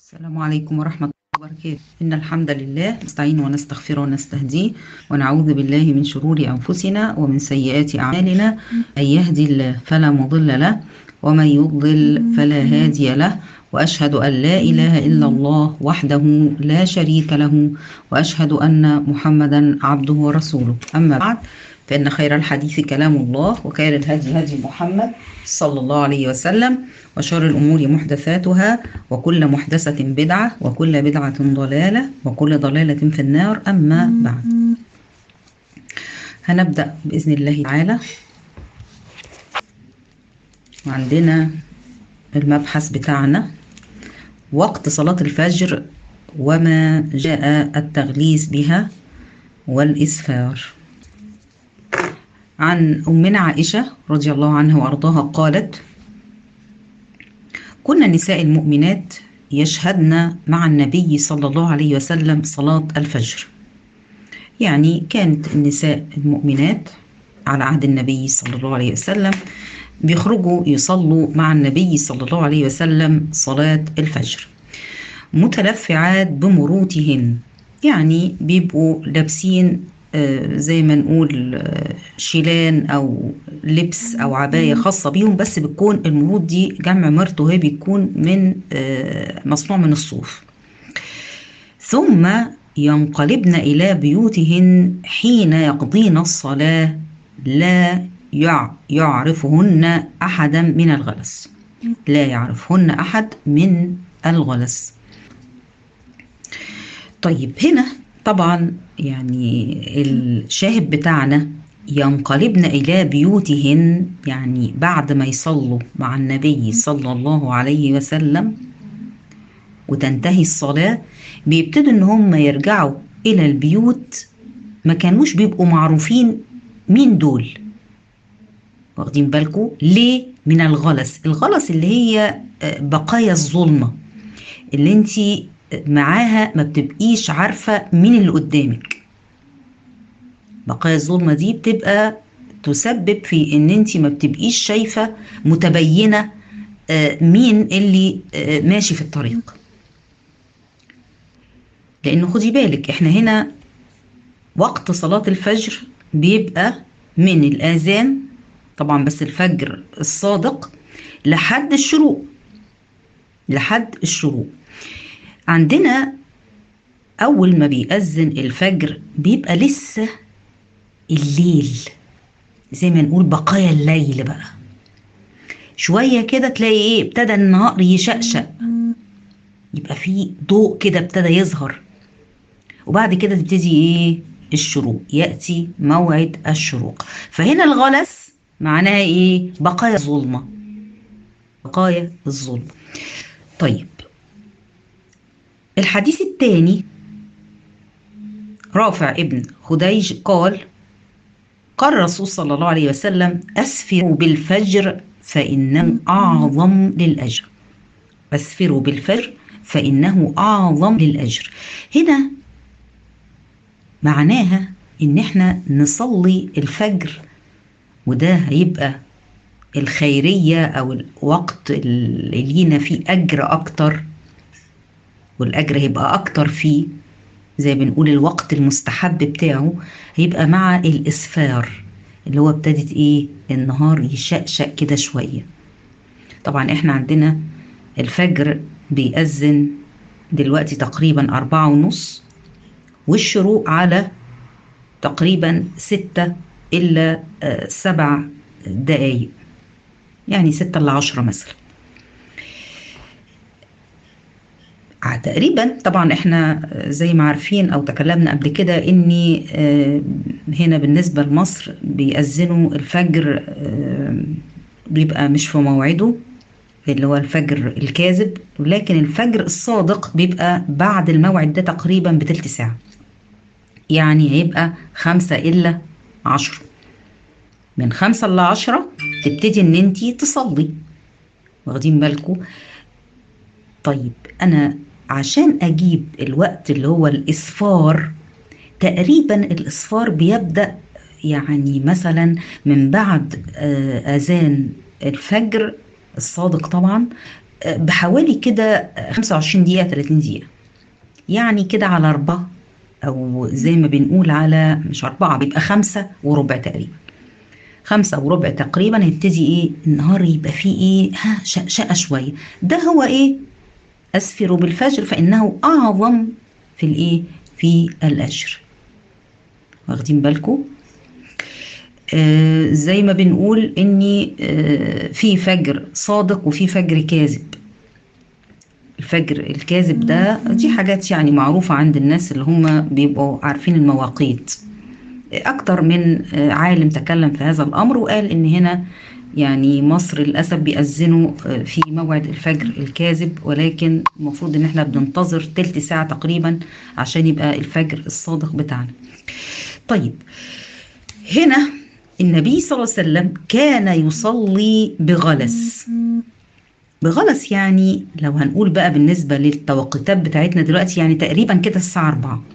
السلام عليكم ورحمة الله وبركاته إن الحمد لله نستعين ونستغفر ونستهديه ونعوذ بالله من شرور أنفسنا ومن سيئات أعمالنا من يهدي الله فلا مضل له ومن يضلل فلا هادي له وأشهد أن لا إله إلا الله وحده لا شريك له وأشهد أن محمدا عبده ورسوله أما بعد فإن خير الحديث كلام الله وخير الهدي هدي محمد صلى الله عليه وسلم وشر الأمور محدثاتها وكل محدثة بدعة وكل بدعة ضلالة وكل ضلالة في النار أما بعد هنبدأ بإذن الله تعالى وعندنا المبحث بتاعنا وقت صلاة الفجر وما جاء التغليس بها والإسفار عن أمنا عائشة رضي الله عنها وأرضاها قالت كنا نساء المؤمنات يشهدن مع النبي صلى الله عليه وسلم صلاة الفجر يعني كانت النساء المؤمنات على عهد النبي صلى الله عليه وسلم بيخرجوا يصلوا مع النبي صلى الله عليه وسلم صلاة الفجر متلفعات بمروتهن يعني بيبقوا لابسين زي ما نقول شيلان او لبس او عبايه خاصه بيهم بس بتكون المرود دي جمع مرت وهي بيكون من مصنوع من الصوف ثم ينقلبن الى بيوتهن حين يقضين الصلاه لا يعرفهن احدا من الغلس لا يعرفهن احد من الغلس طيب هنا طبعا يعني الشاهد بتاعنا ينقلبن إلى بيوتهن يعني بعد ما يصلوا مع النبي صلى الله عليه وسلم وتنتهي الصلاة بيبتدوا إن هم يرجعوا إلى البيوت ما كانوش بيبقوا معروفين مين دول واخدين بالكم ليه من الغلس الغلس اللي هي بقايا الظلمة اللي انت معاها ما بتبقيش عارفة مين اللي قدامك بقايا الظلمة دي بتبقى تسبب في ان انت ما بتبقيش شايفة متبينة مين اللي ماشي في الطريق لانه خدي بالك احنا هنا وقت صلاة الفجر بيبقى من الاذان طبعا بس الفجر الصادق لحد الشروق لحد الشروق عندنا أول ما بيأذن الفجر بيبقى لسه الليل زي ما نقول بقايا الليل بقى شوية كده تلاقي ايه ابتدى النهار يشقشق يبقى في ضوء كده ابتدى يظهر وبعد كده تبتدي ايه الشروق يأتي موعد الشروق فهنا الغلس معناها ايه بقايا الظلمة بقايا الظلمة طيب الحديث الثاني رافع ابن خديج قال قال الرسول صلى الله عليه وسلم أسفروا بالفجر فإنه أعظم للأجر أسفروا بالفجر فإنه أعظم للأجر هنا معناها إن إحنا نصلي الفجر وده هيبقى الخيرية أو الوقت اللي لينا فيه أجر أكتر والأجر هيبقى أكتر فيه زي بنقول الوقت المستحب بتاعه هيبقى مع الإسفار اللي هو ابتدت إيه النهار يشقشق كده شوية طبعا إحنا عندنا الفجر بيأذن دلوقتي تقريبا أربعة ونص والشروق على تقريبا ستة إلا سبع دقايق يعني ستة إلا عشرة مثلا تقريبا طبعا احنا زي ما عارفين او تكلمنا قبل كده ان هنا بالنسبه لمصر بيأذنوا الفجر بيبقى مش في موعده اللي هو الفجر الكاذب ولكن الفجر الصادق بيبقى بعد الموعد ده تقريبا بتلت ساعه يعني هيبقى خمسة إلا عشرة من خمسة إلا عشرة تبتدي إن أنتي تصلي واخدين بالكم طيب أنا عشان أجيب الوقت اللي هو الإصفار تقريبا الإصفار بيبدأ يعني مثلا من بعد أذان الفجر الصادق طبعا بحوالي كده 25 دقيقة 30 دقيقة يعني كده على أربعة أو زي ما بنقول على مش أربعة بيبقى خمسة وربع تقريبا خمسة وربع تقريبا هيبتدي إيه النهار يبقى فيه إيه ها شقة شوية ده هو إيه أسفر بالفجر فإنه أعظم في الإيه في الأجر واخدين بالكم آه زي ما بنقول اني آه في فجر صادق وفي فجر كاذب الفجر الكاذب ده دي حاجات يعني معروفة عند الناس اللي هم بيبقوا عارفين المواقيت أكتر من آه عالم تكلم في هذا الأمر وقال إن هنا يعني مصر للأسف بيأذنوا في موعد الفجر الكاذب ولكن المفروض إن احنا بننتظر تلت ساعة تقريبا عشان يبقى الفجر الصادق بتاعنا طيب هنا النبي صلى الله عليه وسلم كان يصلي بغلس بغلس يعني لو هنقول بقى بالنسبة للتوقيتات بتاعتنا دلوقتي يعني تقريبا كده الساعة 4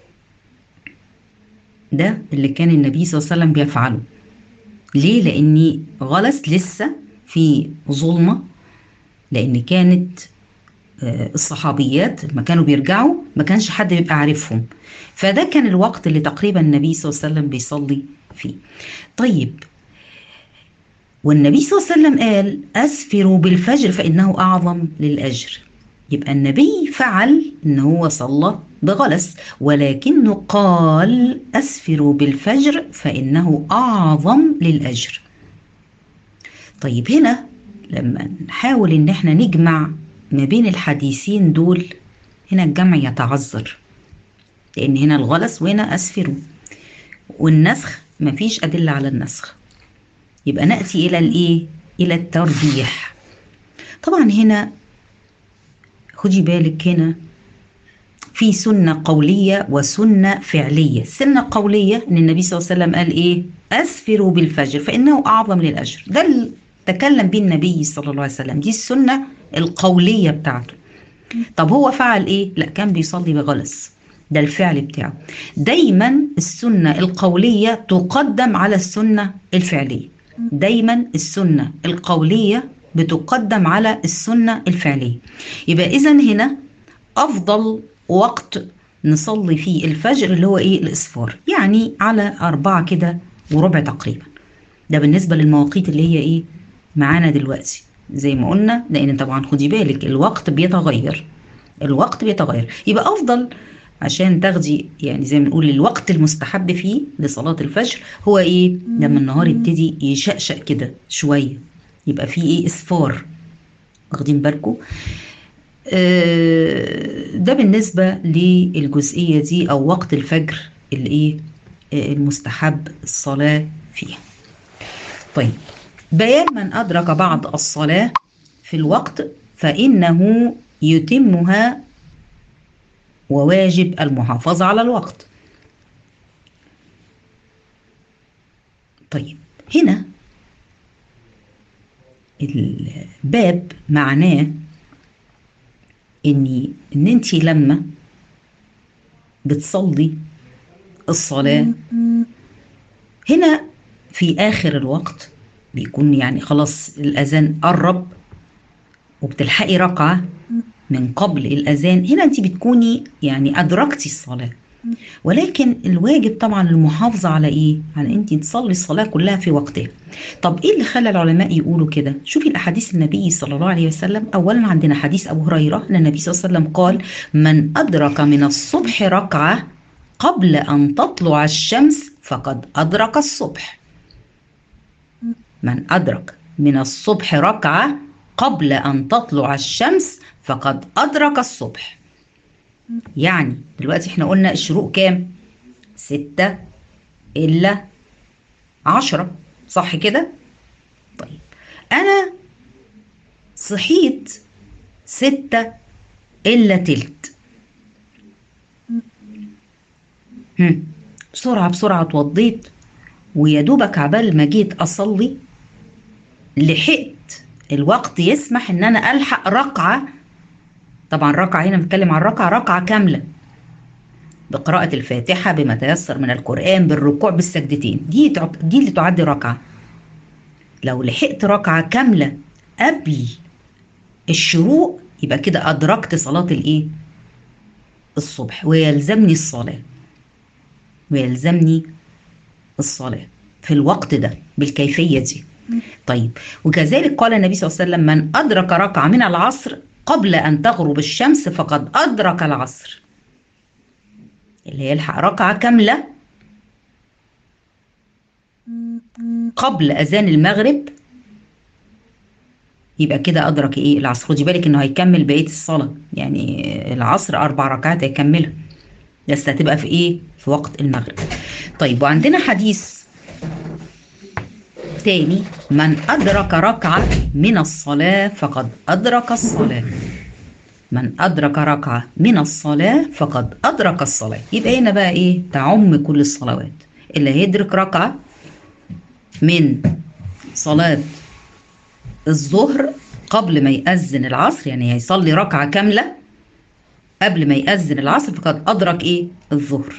ده اللي كان النبي صلى الله عليه وسلم بيفعله ليه؟ لأن غلس لسه في ظلمة لأن كانت الصحابيات لما كانوا بيرجعوا ما كانش حد بيبقى عارفهم فده كان الوقت اللي تقريبا النبي صلى الله عليه وسلم بيصلي فيه طيب والنبي صلى الله عليه وسلم قال أسفروا بالفجر فإنه أعظم للأجر يبقى النبي فعل إن هو صلى بغلس ولكنه قال أسفروا بالفجر فإنه أعظم للأجر طيب هنا لما نحاول إن احنا نجمع ما بين الحديثين دول هنا الجمع يتعذر لأن هنا الغلس وهنا أسفروا والنسخ مفيش أدلة على النسخ يبقى نأتي إلى الإيه؟ إلى الترجيح طبعا هنا خدي بالك هنا في سنة قولية وسنة فعلية السنة القولية أن النبي صلى الله عليه وسلم قال إيه أسفروا بالفجر فإنه أعظم للأجر ده اللي تكلم به النبي صلى الله عليه وسلم دي السنة القولية بتاعته طب هو فعل إيه لا كان بيصلي بغلس ده الفعل بتاعه دايما السنة القولية تقدم على السنة الفعلية دايما السنة القولية بتقدم على السنة الفعلية يبقى إذا هنا أفضل وقت نصلي فيه الفجر اللي هو إيه الإسفار يعني على أربعة كده وربع تقريبا ده بالنسبة للمواقيت اللي هي إيه معانا دلوقتي زي ما قلنا لأن طبعا خدي بالك الوقت بيتغير الوقت بيتغير يبقى أفضل عشان تاخدي يعني زي ما نقول الوقت المستحب فيه لصلاة الفجر هو ايه لما النهار يبتدي يشقشق كده شوية يبقى فيه ايه اصفار واخدين بالكم آه ده بالنسبة للجزئية دي او وقت الفجر اللي ايه آه المستحب الصلاة فيه طيب بيان من أدرك بعض الصلاة في الوقت فإنه يتمها وواجب المحافظة على الوقت طيب هنا الباب معناه ان ان انت لما بتصلي الصلاة هنا في آخر الوقت بيكون يعني خلاص الأذان قرب وبتلحقي ركعة من قبل الأذان هنا أنت بتكوني يعني أدركتي الصلاة ولكن الواجب طبعا المحافظة على إيه؟ على أنت تصلي الصلاة كلها في وقتها طب إيه اللي خلى العلماء يقولوا كده؟ شوفي الأحاديث النبي صلى الله عليه وسلم أولا عندنا حديث أبو هريرة أن النبي صلى الله عليه وسلم قال من أدرك من الصبح ركعة قبل أن تطلع الشمس فقد أدرك الصبح من أدرك من الصبح ركعة قبل أن تطلع الشمس فقد أدرك الصبح يعني دلوقتي احنا قلنا الشروق كام ستة إلا عشرة صح كده طيب أنا صحيت ستة إلا تلت هم. بسرعة بسرعة اتوضيت ويا دوبك عبال ما جيت أصلي لحقت الوقت يسمح ان انا الحق ركعه طبعا ركعه هنا بنتكلم عن ركعه ركعه كامله بقراءة الفاتحة بما تيسر من القرآن بالركوع بالسجدتين دي دي اللي تعد ركعة لو لحقت ركعة كاملة قبل الشروق يبقى كده أدركت صلاة الإيه؟ الصبح ويلزمني الصلاة ويلزمني الصلاة في الوقت ده بالكيفية دي طيب وكذلك قال النبي صلى الله عليه وسلم من أدرك ركعة من العصر قبل أن تغرب الشمس فقد أدرك العصر اللي يلحق ركعة كاملة قبل أذان المغرب يبقى كده أدرك إيه العصر خدي بالك إنه هيكمل بقية الصلاة يعني العصر أربع ركعات هيكملها بس هتبقى في إيه في وقت المغرب طيب وعندنا حديث تاني من أدرك ركعة من الصلاة فقد أدرك الصلاة من أدرك ركعة من الصلاة فقد أدرك الصلاة يبقى هنا بقى إيه تعم كل الصلوات اللي هيدرك ركعة من صلاة الظهر قبل ما يأذن العصر يعني هيصلي ركعة كاملة قبل ما يأذن العصر فقد أدرك إيه الظهر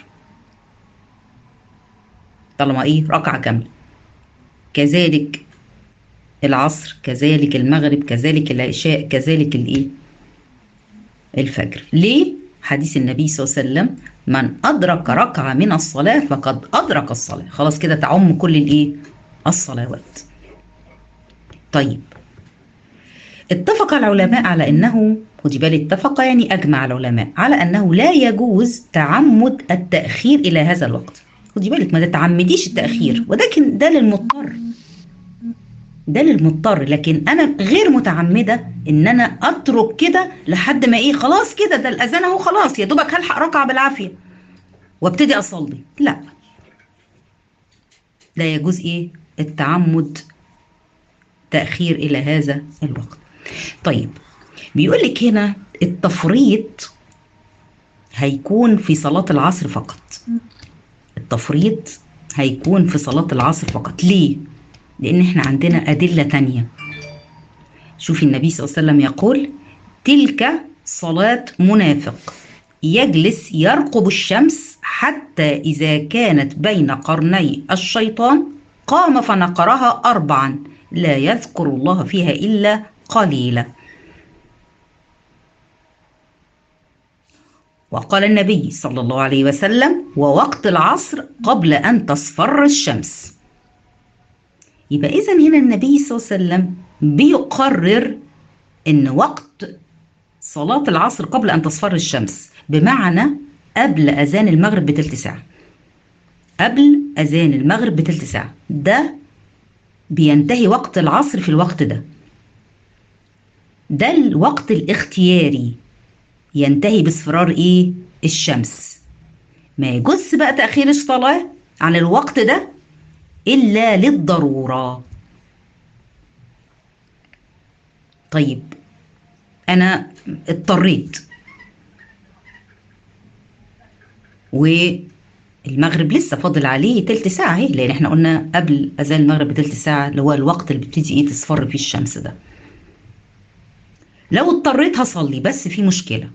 طالما إيه ركعة كاملة كذلك العصر كذلك المغرب كذلك العشاء كذلك الايه الفجر ليه حديث النبي صلى الله عليه وسلم من ادرك ركعه من الصلاه فقد ادرك الصلاه خلاص كده تعم كل الايه الصلوات طيب اتفق العلماء على انه خدي بالك اتفق يعني اجمع العلماء على انه لا يجوز تعمد التاخير الى هذا الوقت خدي بالك ما تتعمديش التاخير ولكن ده للمضطر ده للمضطر لكن انا غير متعمده ان انا اترك كده لحد ما ايه خلاص كده ده الاذان اهو خلاص يا دوبك هلحق ركعه بالعافيه وابتدي اصلي لا لا يجوز ايه التعمد تاخير الى هذا الوقت طيب بيقول لك هنا التفريط هيكون في صلاه العصر فقط التفريط هيكون في صلاه العصر فقط ليه لان احنا عندنا ادله تانية شوفي النبي صلى الله عليه وسلم يقول تلك صلاه منافق يجلس يرقب الشمس حتى اذا كانت بين قرني الشيطان قام فنقرها اربعا لا يذكر الله فيها الا قليلا وقال النبي صلى الله عليه وسلم ووقت العصر قبل ان تصفر الشمس يبقى اذا هنا النبي صلى الله عليه وسلم بيقرر ان وقت صلاة العصر قبل ان تصفر الشمس بمعنى قبل اذان المغرب بتلت ساعة قبل اذان المغرب بتلت ساعة ده بينتهي وقت العصر في الوقت ده ده الوقت الاختياري ينتهي باصفرار ايه الشمس ما يجوز بقى تأخير الصلاة عن الوقت ده إلا للضرورة طيب أنا اضطريت والمغرب لسه فاضل عليه تلت ساعة اهي لأن احنا قلنا قبل أذان المغرب بتلت ساعة اللي هو الوقت اللي بتبتدي ايه تصفر فيه الشمس ده لو اضطريت هصلي بس في مشكلة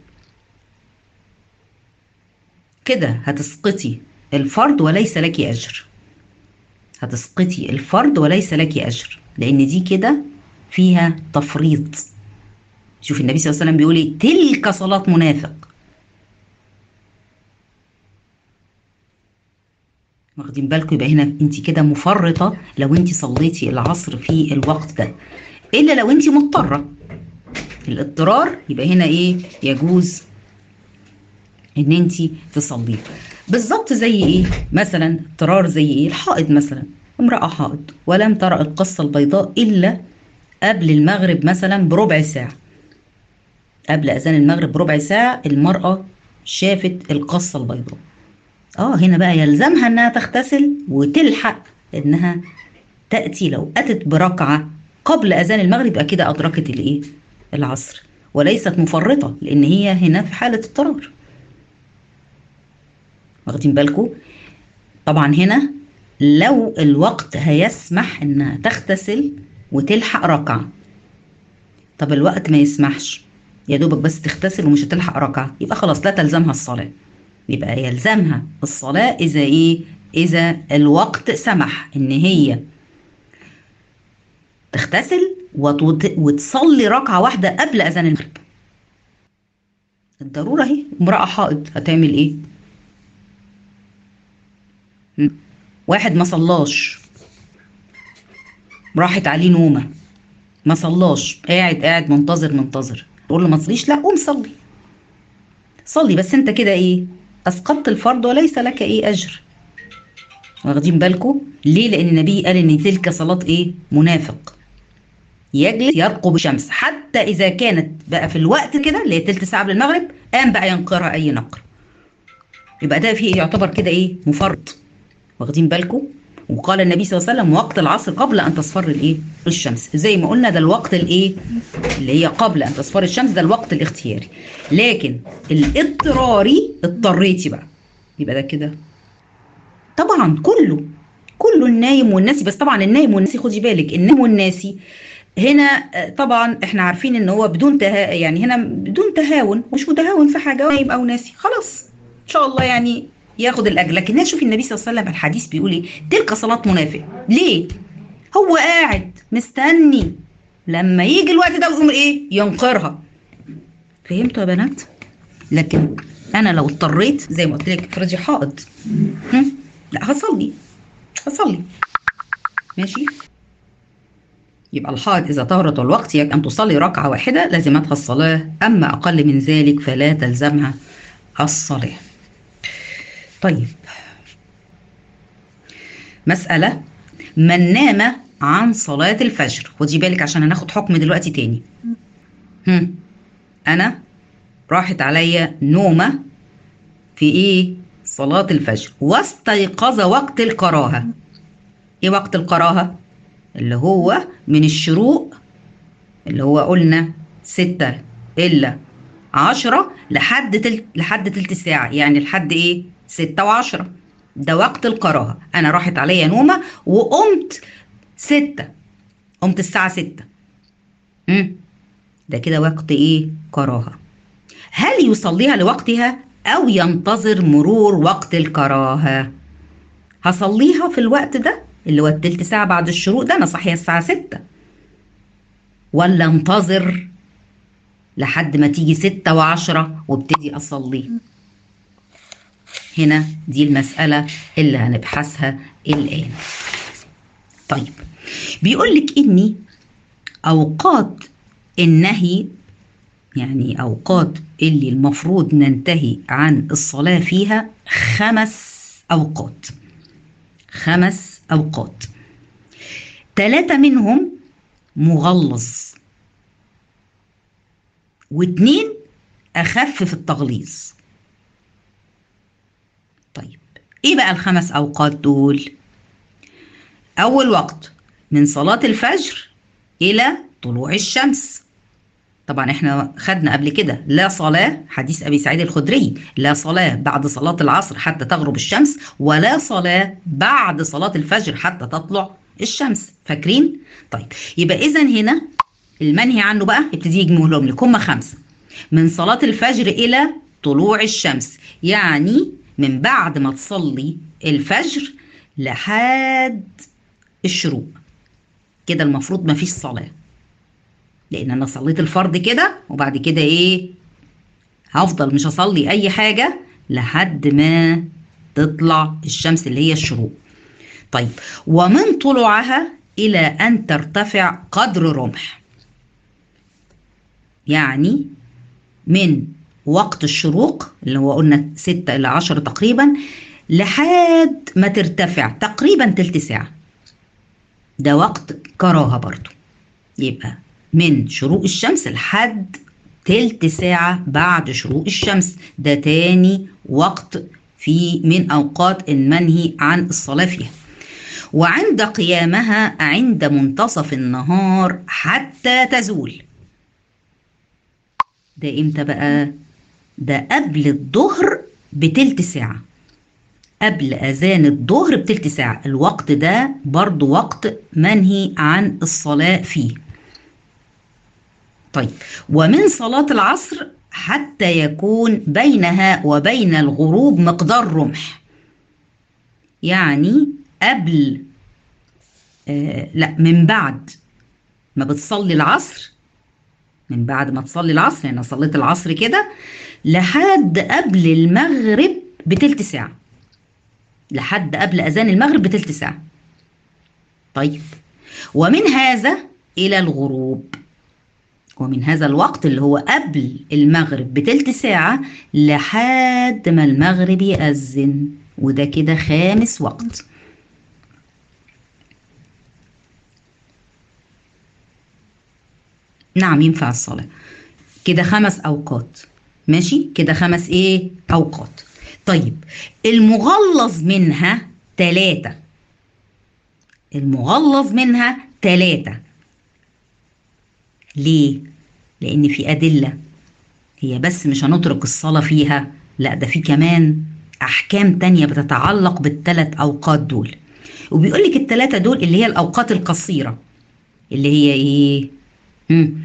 كده هتسقطي الفرض وليس لك أجر هتسقطي الفرض وليس لك أجر لأن دي كده فيها تفريط شوف النبي صلى الله عليه وسلم بيقول ايه تلك صلاة منافق واخدين بالكم يبقى هنا انت كده مفرطة لو انت صليتي العصر في الوقت ده الا لو انت مضطرة الاضطرار يبقى هنا ايه يجوز ان انت تصليه بالظبط زي ايه مثلا اضطرار زي ايه الحائض مثلا امرأة حائض ولم ترى القصة البيضاء الا قبل المغرب مثلا بربع ساعة قبل اذان المغرب بربع ساعة المرأة شافت القصة البيضاء اه هنا بقى يلزمها انها تغتسل وتلحق انها تأتي لو أتت بركعة قبل أذان المغرب يبقى كده أدركت الإيه؟ العصر وليست مفرطة لأن هي هنا في حالة اضطرار واخدين بالكم طبعا هنا لو الوقت هيسمح انها تغتسل وتلحق ركعة طب الوقت ما يسمحش يا دوبك بس تغتسل ومش هتلحق ركعة يبقى خلاص لا تلزمها الصلاة يبقى يلزمها الصلاة إذا إيه إذا الوقت سمح إن هي تغتسل وتوت- وتصلي ركعة واحدة قبل أذان المغرب الضرورة اهي امرأة حائض هتعمل ايه؟ م? واحد ما صلاش راحت عليه نومة ما صلاش قاعد قاعد منتظر منتظر تقول له ما تصليش لا قوم صلي صلي بس انت كده ايه اسقطت الفرض وليس لك ايه اجر واخدين بالكم ليه لان النبي قال ان تلك صلاة ايه منافق يجلس يرقب الشمس حتى اذا كانت بقى في الوقت كده اللي هي تلت ساعه قبل المغرب قام بقى ينقرها اي نقر يبقى ده فيه يعتبر كده ايه مفرط واخدين بالكم وقال النبي صلى الله عليه وسلم وقت العصر قبل ان تصفر الايه الشمس زي ما قلنا ده الوقت الايه اللي هي قبل ان تصفر الشمس ده الوقت الاختياري لكن الاضطراري اضطريتي بقى يبقى ده كده طبعا كله كله النايم والناسي بس طبعا النايم والناسي خدي بالك النايم والناسي هنا آه، طبعا احنا عارفين ان هو بدون تها يعني هنا بدون تهاون مش متهاون في حاجه نايم او ناسي خلاص ان شاء الله يعني ياخد الاجر لكن هنا شوفي النبي صلى الله عليه وسلم الحديث بيقول ايه تلك صلاه منافق ليه هو قاعد مستني لما يجي الوقت ده ويقوم ايه ينقرها فهمتوا يا بنات لكن انا لو اضطريت زي ما قلت لك افرضي حائض هم؟ لا هصلي هصلي ماشي يبقى الحائض إذا طهرت الوقت يجب أن تصلي ركعة واحدة لازمتها الصلاة أما أقل من ذلك فلا تلزمها الصلاة طيب مسألة من نام عن صلاة الفجر خدي بالك عشان هناخد حكم دلوقتي تاني هم. أنا راحت عليا نومة في إيه صلاة الفجر واستيقظ وقت الكراهة إيه وقت الكراهة اللي هو من الشروق اللي هو قلنا ستة إلا عشرة لحد تلت لحد تلت ساعة يعني لحد إيه ستة وعشرة ده وقت الكراهة أنا راحت عليا نومة وقمت ستة قمت الساعة ستة مم. ده كده وقت إيه كراهة هل يصليها لوقتها أو ينتظر مرور وقت الكراهة هصليها في الوقت ده اللي هو التلت ساعة بعد الشروق ده أنا صاحية الساعة ستة ولا انتظر لحد ما تيجي ستة وعشرة وابتدي أصلي هنا دي المسألة اللي هنبحثها الآن طيب بيقول لك إني أوقات النهي يعني أوقات اللي المفروض ننتهي عن الصلاة فيها خمس أوقات خمس أوقات ثلاثة منهم مغلظ واتنين أخف في التغليظ طيب إيه بقى الخمس أوقات دول؟ أول وقت من صلاة الفجر إلى طلوع الشمس طبعا احنا خدنا قبل كده لا صلاة حديث أبي سعيد الخدري لا صلاة بعد صلاة العصر حتى تغرب الشمس ولا صلاة بعد صلاة الفجر حتى تطلع الشمس فاكرين؟ طيب يبقى إذا هنا المنهي عنه بقى ابتدي يجمعهم لك هم خمسة من صلاة الفجر إلى طلوع الشمس يعني من بعد ما تصلي الفجر لحد الشروق كده المفروض ما فيش صلاة لأن أنا صليت الفرض كده وبعد كده إيه هفضل مش هصلي أي حاجة لحد ما تطلع الشمس اللي هي الشروق طيب ومن طلوعها إلى أن ترتفع قدر رمح يعني من وقت الشروق اللي هو قلنا ستة إلى عشرة تقريبا لحد ما ترتفع تقريبا تلت ساعة ده وقت كراهة برضو يبقى من شروق الشمس لحد تلت ساعة بعد شروق الشمس ده تاني وقت في من أوقات المنهي عن الصلاة فيها وعند قيامها عند منتصف النهار حتى تزول ده امتى بقى ده قبل الظهر بتلت ساعة قبل أذان الظهر بتلت ساعة الوقت ده برضو وقت منهي عن الصلاة فيه طيب ومن صلاة العصر حتى يكون بينها وبين الغروب مقدار رمح يعني قبل آه لا من بعد ما بتصلي العصر من بعد ما تصلي العصر انا صليت العصر كده لحد قبل المغرب بتلت ساعة لحد قبل أذان المغرب بتلت ساعة طيب ومن هذا إلى الغروب ومن هذا الوقت اللي هو قبل المغرب بتلت ساعة لحد ما المغرب يأذن وده كده خامس وقت نعم ينفع الصلاة كده خمس أوقات ماشي كده خمس إيه أوقات طيب المغلظ منها ثلاثة المغلظ منها ثلاثة ليه؟ لأن في أدلة هي بس مش هنترك الصلاة فيها لا ده في كمان أحكام تانية بتتعلق بالثلاث أوقات دول وبيقول لك الثلاثة دول اللي هي الأوقات القصيرة اللي هي إيه؟ مم.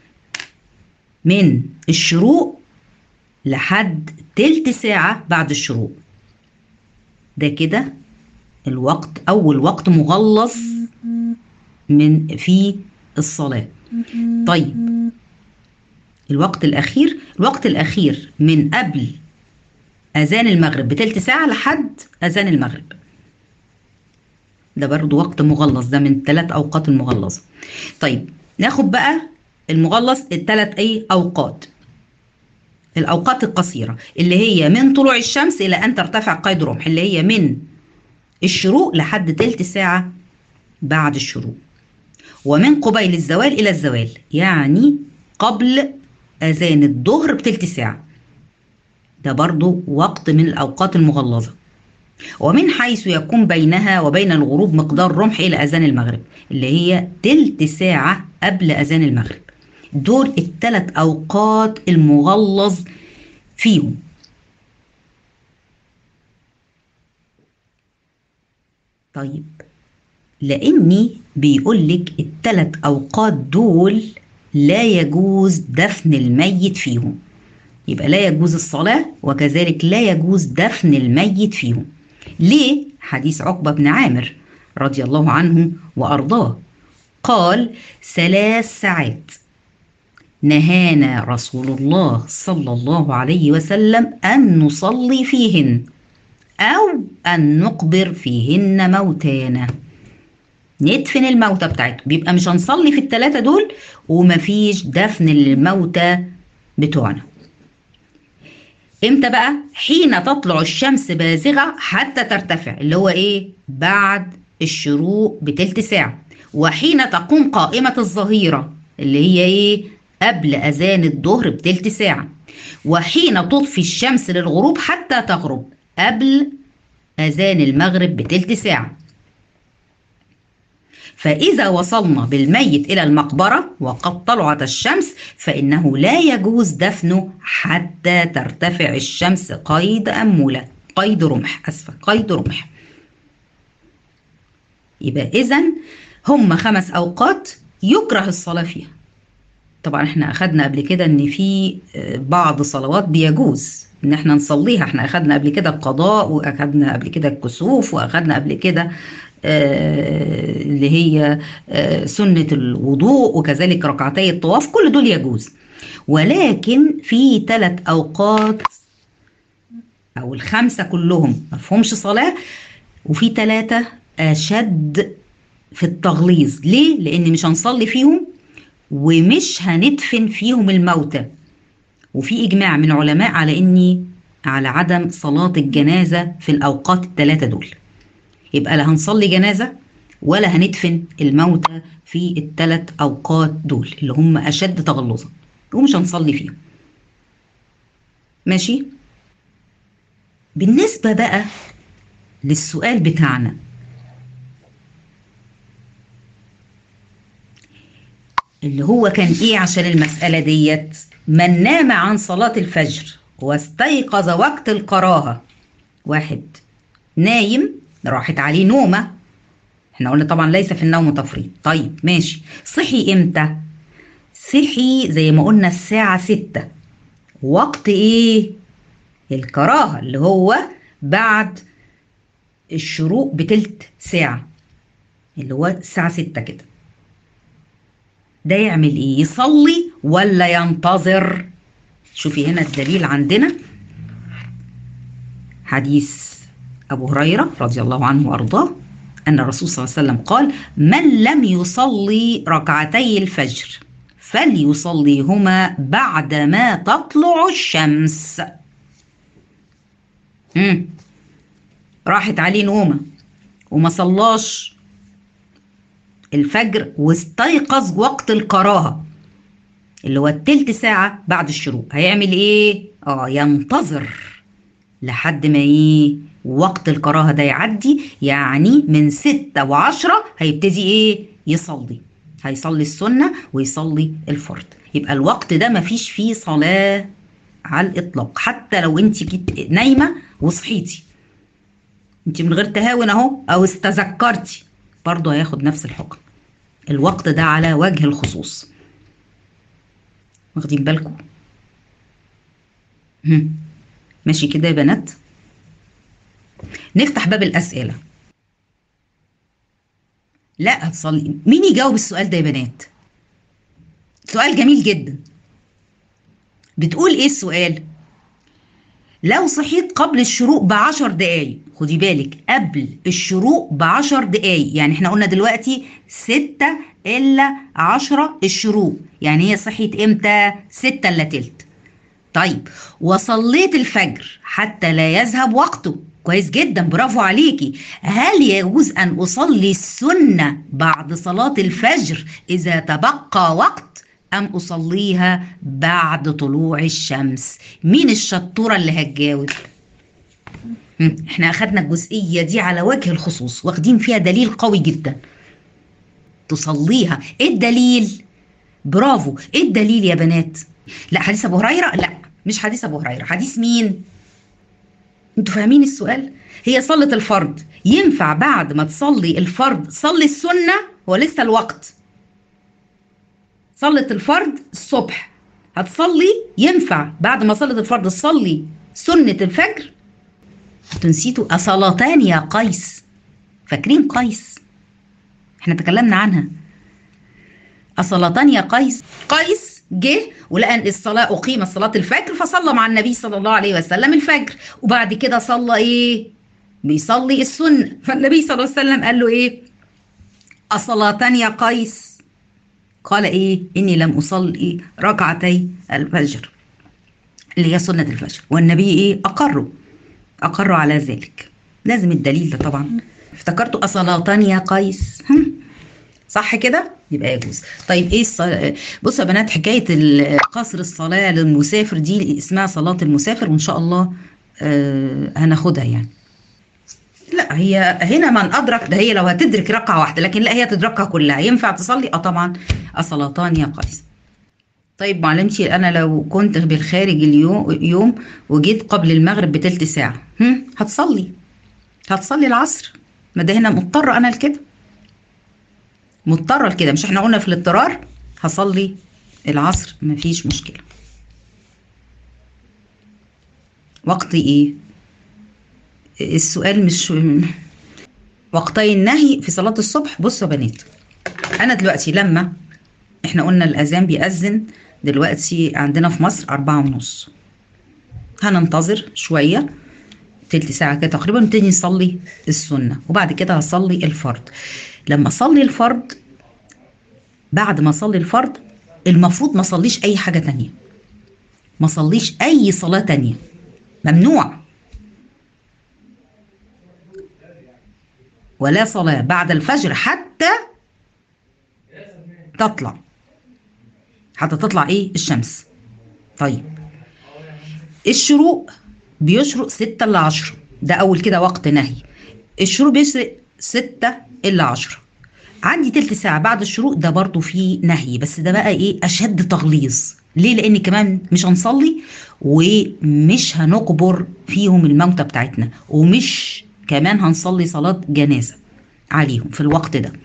من الشروق لحد تلت ساعة بعد الشروق ده كده الوقت أول وقت مغلظ من في الصلاة طيب الوقت الأخير الوقت الأخير من قبل أذان المغرب بتلت ساعة لحد أذان المغرب ده برضو وقت مغلظ ده من الثلاث أوقات المغلظة طيب ناخد بقى المغلظ الثلاث أي أوقات الأوقات القصيرة اللي هي من طلوع الشمس إلى أن ترتفع قيد رمح اللي هي من الشروق لحد تلت ساعة بعد الشروق ومن قبيل الزوال إلى الزوال يعني قبل أذان الظهر بتلت ساعة ده برضو وقت من الأوقات المغلظة ومن حيث يكون بينها وبين الغروب مقدار رمح إلى أذان المغرب اللي هي تلت ساعة قبل أذان المغرب دول الثلاث أوقات المغلظ فيهم طيب لاني بيقول لك الثلاث اوقات دول لا يجوز دفن الميت فيهم يبقى لا يجوز الصلاه وكذلك لا يجوز دفن الميت فيهم ليه حديث عقبه بن عامر رضي الله عنه وارضاه قال ثلاث ساعات نهانا رسول الله صلى الله عليه وسلم ان نصلي فيهن او ان نقبر فيهن موتانا ندفن الموتى بتاعتهم بيبقى مش هنصلي في الثلاثة دول ومفيش دفن للموتى بتوعنا امتى بقى حين تطلع الشمس بازغة حتى ترتفع اللي هو ايه بعد الشروق بتلت ساعة وحين تقوم قائمة الظهيرة اللي هي ايه قبل اذان الظهر بتلت ساعة وحين تطفي الشمس للغروب حتى تغرب قبل اذان المغرب بتلت ساعه فإذا وصلنا بالميت إلى المقبرة وقد طلعت الشمس فإنه لا يجوز دفنه حتى ترتفع الشمس قيد أمولة قيد رمح أسفة قيد رمح يبقى إذا هم خمس أوقات يكره الصلاة فيها طبعا احنا أخدنا قبل كده إن في بعض صلوات بيجوز ان احنا نصليها احنا اخدنا قبل كده القضاء واخدنا قبل كده الكسوف واخدنا قبل كده آه اللي هي آه سنة الوضوء وكذلك ركعتي الطواف كل دول يجوز ولكن في ثلاث أوقات أو الخمسة كلهم ما فيهمش صلاة وفي ثلاثة أشد في التغليظ ليه؟ لأن مش هنصلي فيهم ومش هندفن فيهم الموتى وفي إجماع من علماء على إني على عدم صلاة الجنازة في الأوقات الثلاثة دول يبقى لا هنصلي جنازة ولا هندفن الموتى في الثلاث أوقات دول اللي هم أشد تغلظا ومش هنصلي فيهم ماشي بالنسبة بقى للسؤال بتاعنا اللي هو كان ايه عشان المسألة ديت من نام عن صلاة الفجر واستيقظ وقت الكراهة واحد نايم راحت عليه نومة احنا قلنا طبعا ليس في النوم تفريط طيب ماشي صحي امتى صحي زي ما قلنا الساعة ستة وقت ايه الكراهة اللي هو بعد الشروق بتلت ساعة اللي هو الساعة ستة كده ده يعمل ايه يصلي ولا ينتظر شوفي هنا الدليل عندنا حديث ابو هريره رضي الله عنه وارضاه ان الرسول صلى الله عليه وسلم قال من لم يصلي ركعتي الفجر فليصليهما بعدما تطلع الشمس مم. راحت عليه نومه وما صلاش الفجر واستيقظ وقت الكراهه اللي هو التلت ساعة بعد الشروق هيعمل ايه؟ اه ينتظر لحد ما ايه؟ وقت الكراهة ده يعدي يعني من ستة وعشرة هيبتدي ايه؟ يصلي هيصلي السنة ويصلي الفرض يبقى الوقت ده مفيش فيه صلاة على الإطلاق حتى لو انت كنت نايمة وصحيتي انت من غير تهاون اهو او استذكرتي برضه هياخد نفس الحكم الوقت ده على وجه الخصوص واخدين بالكم ماشي كده يا بنات نفتح باب الأسئلة لا هتصلي مين يجاوب السؤال ده يا بنات سؤال جميل جدا بتقول ايه السؤال لو صحيت قبل الشروق بعشر دقايق خدي بالك قبل الشروق بعشر دقايق يعني احنا قلنا دلوقتي ستة إلا عشرة الشروق يعني هي صحيت امتى ستة إلا تلت طيب وصليت الفجر حتى لا يذهب وقته كويس جدا برافو عليكي هل يجوز أن أصلي السنة بعد صلاة الفجر إذا تبقى وقت أم أصليها بعد طلوع الشمس مين الشطورة اللي هتجاوب احنا أخدنا الجزئية دي على وجه الخصوص واخدين فيها دليل قوي جدا تصليها ايه الدليل برافو ايه الدليل يا بنات لا حديث ابو هريره لا مش حديث ابو هريره حديث مين انتوا فاهمين السؤال هي صلة الفرض ينفع بعد ما تصلي الفرض صلي السنة هو لسه الوقت صلة الفرض الصبح هتصلي ينفع بعد ما صلت الفرض تصلي سنة الفجر تنسيتوا أصلاتان يا قيس فاكرين قيس احنا تكلمنا عنها أصلاتان يا قيس قيس جه ولقى ان الصلاه اقيمت صلاه الفجر فصلى مع النبي صلى الله عليه وسلم الفجر وبعد كده صلى ايه بيصلي السنه فالنبي صلى الله عليه وسلم قال له ايه اصلاتان يا قيس قال ايه اني لم اصلي ركعتي الفجر اللي هي سنه الفجر والنبي ايه اقروا اقروا على ذلك لازم الدليل ده طبعا افتكرتوا اصلاتان يا قيس صح كده يبقى يجوز طيب ايه الصلاة بصوا يا بنات حكايه قصر الصلاه للمسافر دي اسمها صلاه المسافر وان شاء الله آه هناخدها يعني لا هي هنا من ادرك ده هي لو هتدرك ركعه واحده لكن لا هي تدركها كلها ينفع تصلي اه طبعا الصلاتان يا قيس طيب معلمتي انا لو كنت بالخارج اليوم يوم وجيت قبل المغرب بتلت ساعه هم هتصلي هتصلي العصر ما ده هنا مضطره انا لكده مضطره لكده مش احنا قلنا في الاضطرار هصلي العصر مفيش مشكله وقت ايه السؤال مش وقتي النهي في صلاة الصبح بصوا يا بنات أنا دلوقتي لما إحنا قلنا الأذان بيأذن دلوقتي عندنا في مصر أربعة ونص هننتظر شوية تلت ساعة كده تقريبا نبتدي نصلي السنة وبعد كده هصلي الفرض لما أصلي الفرض بعد ما أصلي الفرض المفروض ما أصليش أي حاجة تانية ما أصليش أي صلاة تانية ممنوع ولا صلاة بعد الفجر حتى تطلع حتى تطلع ايه الشمس طيب الشروق بيشرق ستة إلا عشرة ده أول كده وقت نهي الشروق بيشرق ستة إلا عشرة عندي تلت ساعة بعد الشروق ده برضو فيه نهي بس ده بقى ايه أشد تغليظ ليه لأن كمان مش هنصلي ومش هنقبر فيهم الموتى بتاعتنا ومش كمان هنصلي صلاة جنازة عليهم في الوقت ده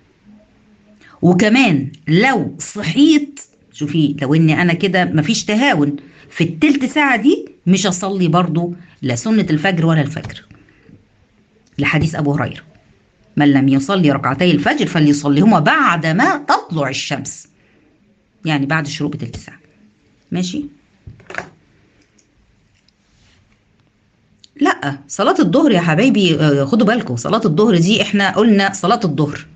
وكمان لو صحيت شوفي لو اني انا كده مفيش تهاون في التلت ساعة دي مش هصلي برضو لا سنة الفجر ولا الفجر لحديث ابو هريرة من لم يصلي ركعتي الفجر فليصليهما بعد ما تطلع الشمس يعني بعد الشروق بتلت ساعة ماشي لا صلاة الظهر يا حبايبي آه، خدوا بالكم صلاة الظهر دي احنا قلنا صلاة الظهر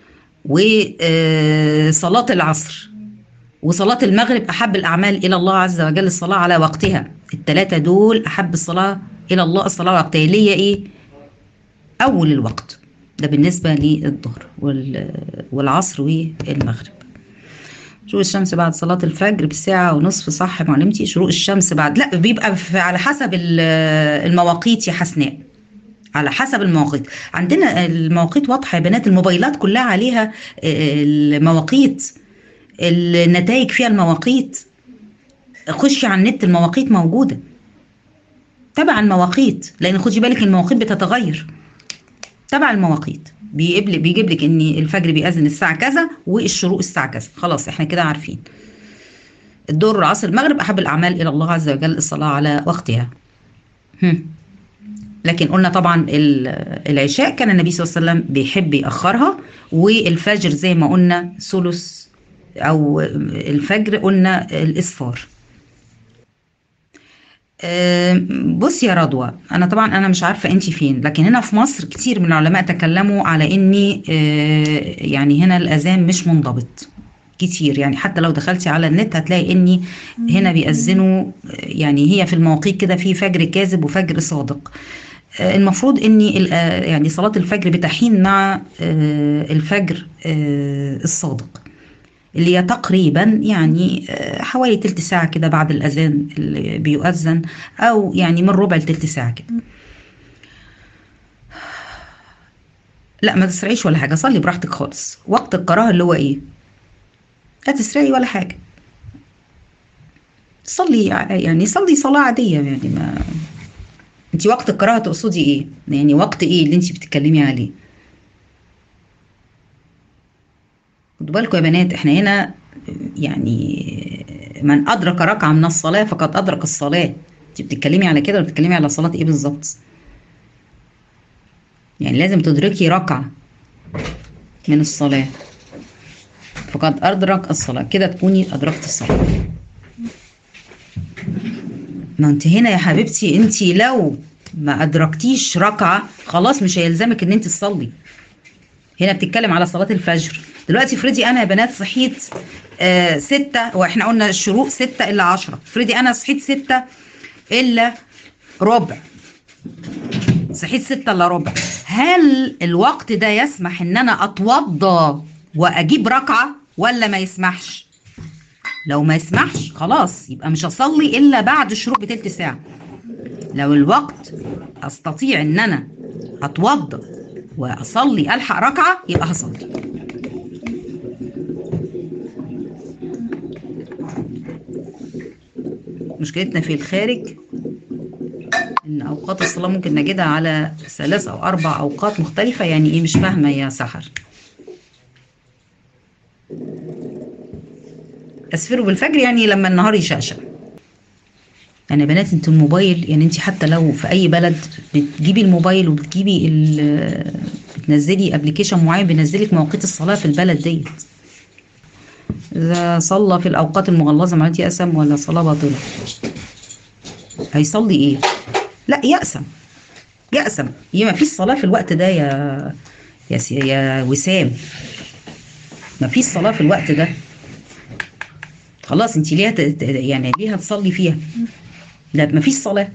وصلاة العصر وصلاة المغرب أحب الأعمال إلى الله عز وجل الصلاة على وقتها التلاتة دول أحب الصلاة إلى الله الصلاة على وقتها اللي هي إيه أول الوقت ده بالنسبة للظهر وال- والعصر والمغرب شروق الشمس بعد صلاة الفجر بساعة ونصف صح معلمتي شروق الشمس بعد لا بيبقى في على حسب ال- المواقيت يا حسناء على حسب المواقيت عندنا المواقيت واضحة يا بنات الموبايلات كلها عليها المواقيت النتائج فيها المواقيت خشي على النت المواقيت موجودة تبع المواقيت لأن خدي بالك المواقيت بتتغير تبع المواقيت بيجيب لك بيجيب لك ان الفجر بيأذن الساعة كذا والشروق الساعة كذا خلاص احنا كده عارفين الظهر العصر المغرب أحب الأعمال إلى الله عز وجل الصلاة على وقتها هم. لكن قلنا طبعا ال- العشاء كان النبي صلى الله عليه وسلم بيحب يأخرها والفجر زي ما قلنا ثلث أو الفجر قلنا الإسفار آم، بص يا رضوى انا طبعا انا مش عارفه انت فين لكن هنا في مصر كتير من العلماء تكلموا على اني آه، يعني هنا الاذان مش منضبط كتير يعني حتى لو دخلتي على النت هتلاقي اني هنا بيأذنوا آه، يعني هي في المواقيت كده في فجر كاذب وفجر صادق آه، المفروض اني ال- آه، يعني صلاة الفجر بتحين مع آه، الفجر آه، الصادق اللي هي تقريبا يعني آه، حوالي تلت ساعة كده بعد الأذان اللي بيؤذن أو يعني من ربع لتلت ساعة كده لا ما تسرعيش ولا حاجة صلي براحتك خالص وقت القراءة اللي هو إيه لا تسرعي ولا حاجة صلي ع- يعني صلي صلاة عادية يعني ما انت وقت القراءة تقصدي ايه يعني وقت ايه اللي انت بتتكلمي عليه خدوا بالكم يا بنات احنا هنا يعني من ادرك ركعه من الصلاه فقد ادرك الصلاه انت بتتكلمي على كده ولا بتتكلمي على صلاه ايه بالظبط يعني لازم تدركي ركعه من الصلاه فقد ادرك الصلاه كده تكوني ادركت الصلاه ما انت هنا يا حبيبتي انت لو ما ادركتيش ركعه خلاص مش هيلزمك ان انت تصلي هنا بتتكلم على صلاة الفجر دلوقتي افرضي انا يا بنات صحيت آه ستة واحنا قلنا الشروق ستة الا عشرة افرضي انا صحيت ستة الا ربع صحيت ستة الا ربع هل الوقت ده يسمح ان انا اتوضى واجيب ركعة ولا ما يسمحش لو ما يسمحش خلاص يبقى مش هصلي الا بعد الشروق بتلت ساعة لو الوقت استطيع ان انا اتوضى واصلي الحق ركعه يبقى هصلي مشكلتنا في الخارج ان اوقات الصلاه ممكن نجدها على ثلاث او اربع اوقات مختلفه يعني ايه مش فاهمه يا سحر اسفروا بالفجر يعني لما النهار يشقشق يعني يا بنات انت الموبايل يعني انت حتى لو في اي بلد بتجيبي الموبايل وبتجيبي ال- بتنزلي ابلكيشن معين بينزلك مواقيت الصلاه في البلد ديت اذا صلى في الاوقات المغلظه معناته يأسم ولا صلاه باطله هيصلي ايه لا يأسم يأسم هي ما فيش صلاه في الوقت ده يا يا سي- يا وسام ما فيش صلاه في الوقت ده خلاص انت ليه هت- يعني ليه هتصلي فيها لا ما فيش صلاه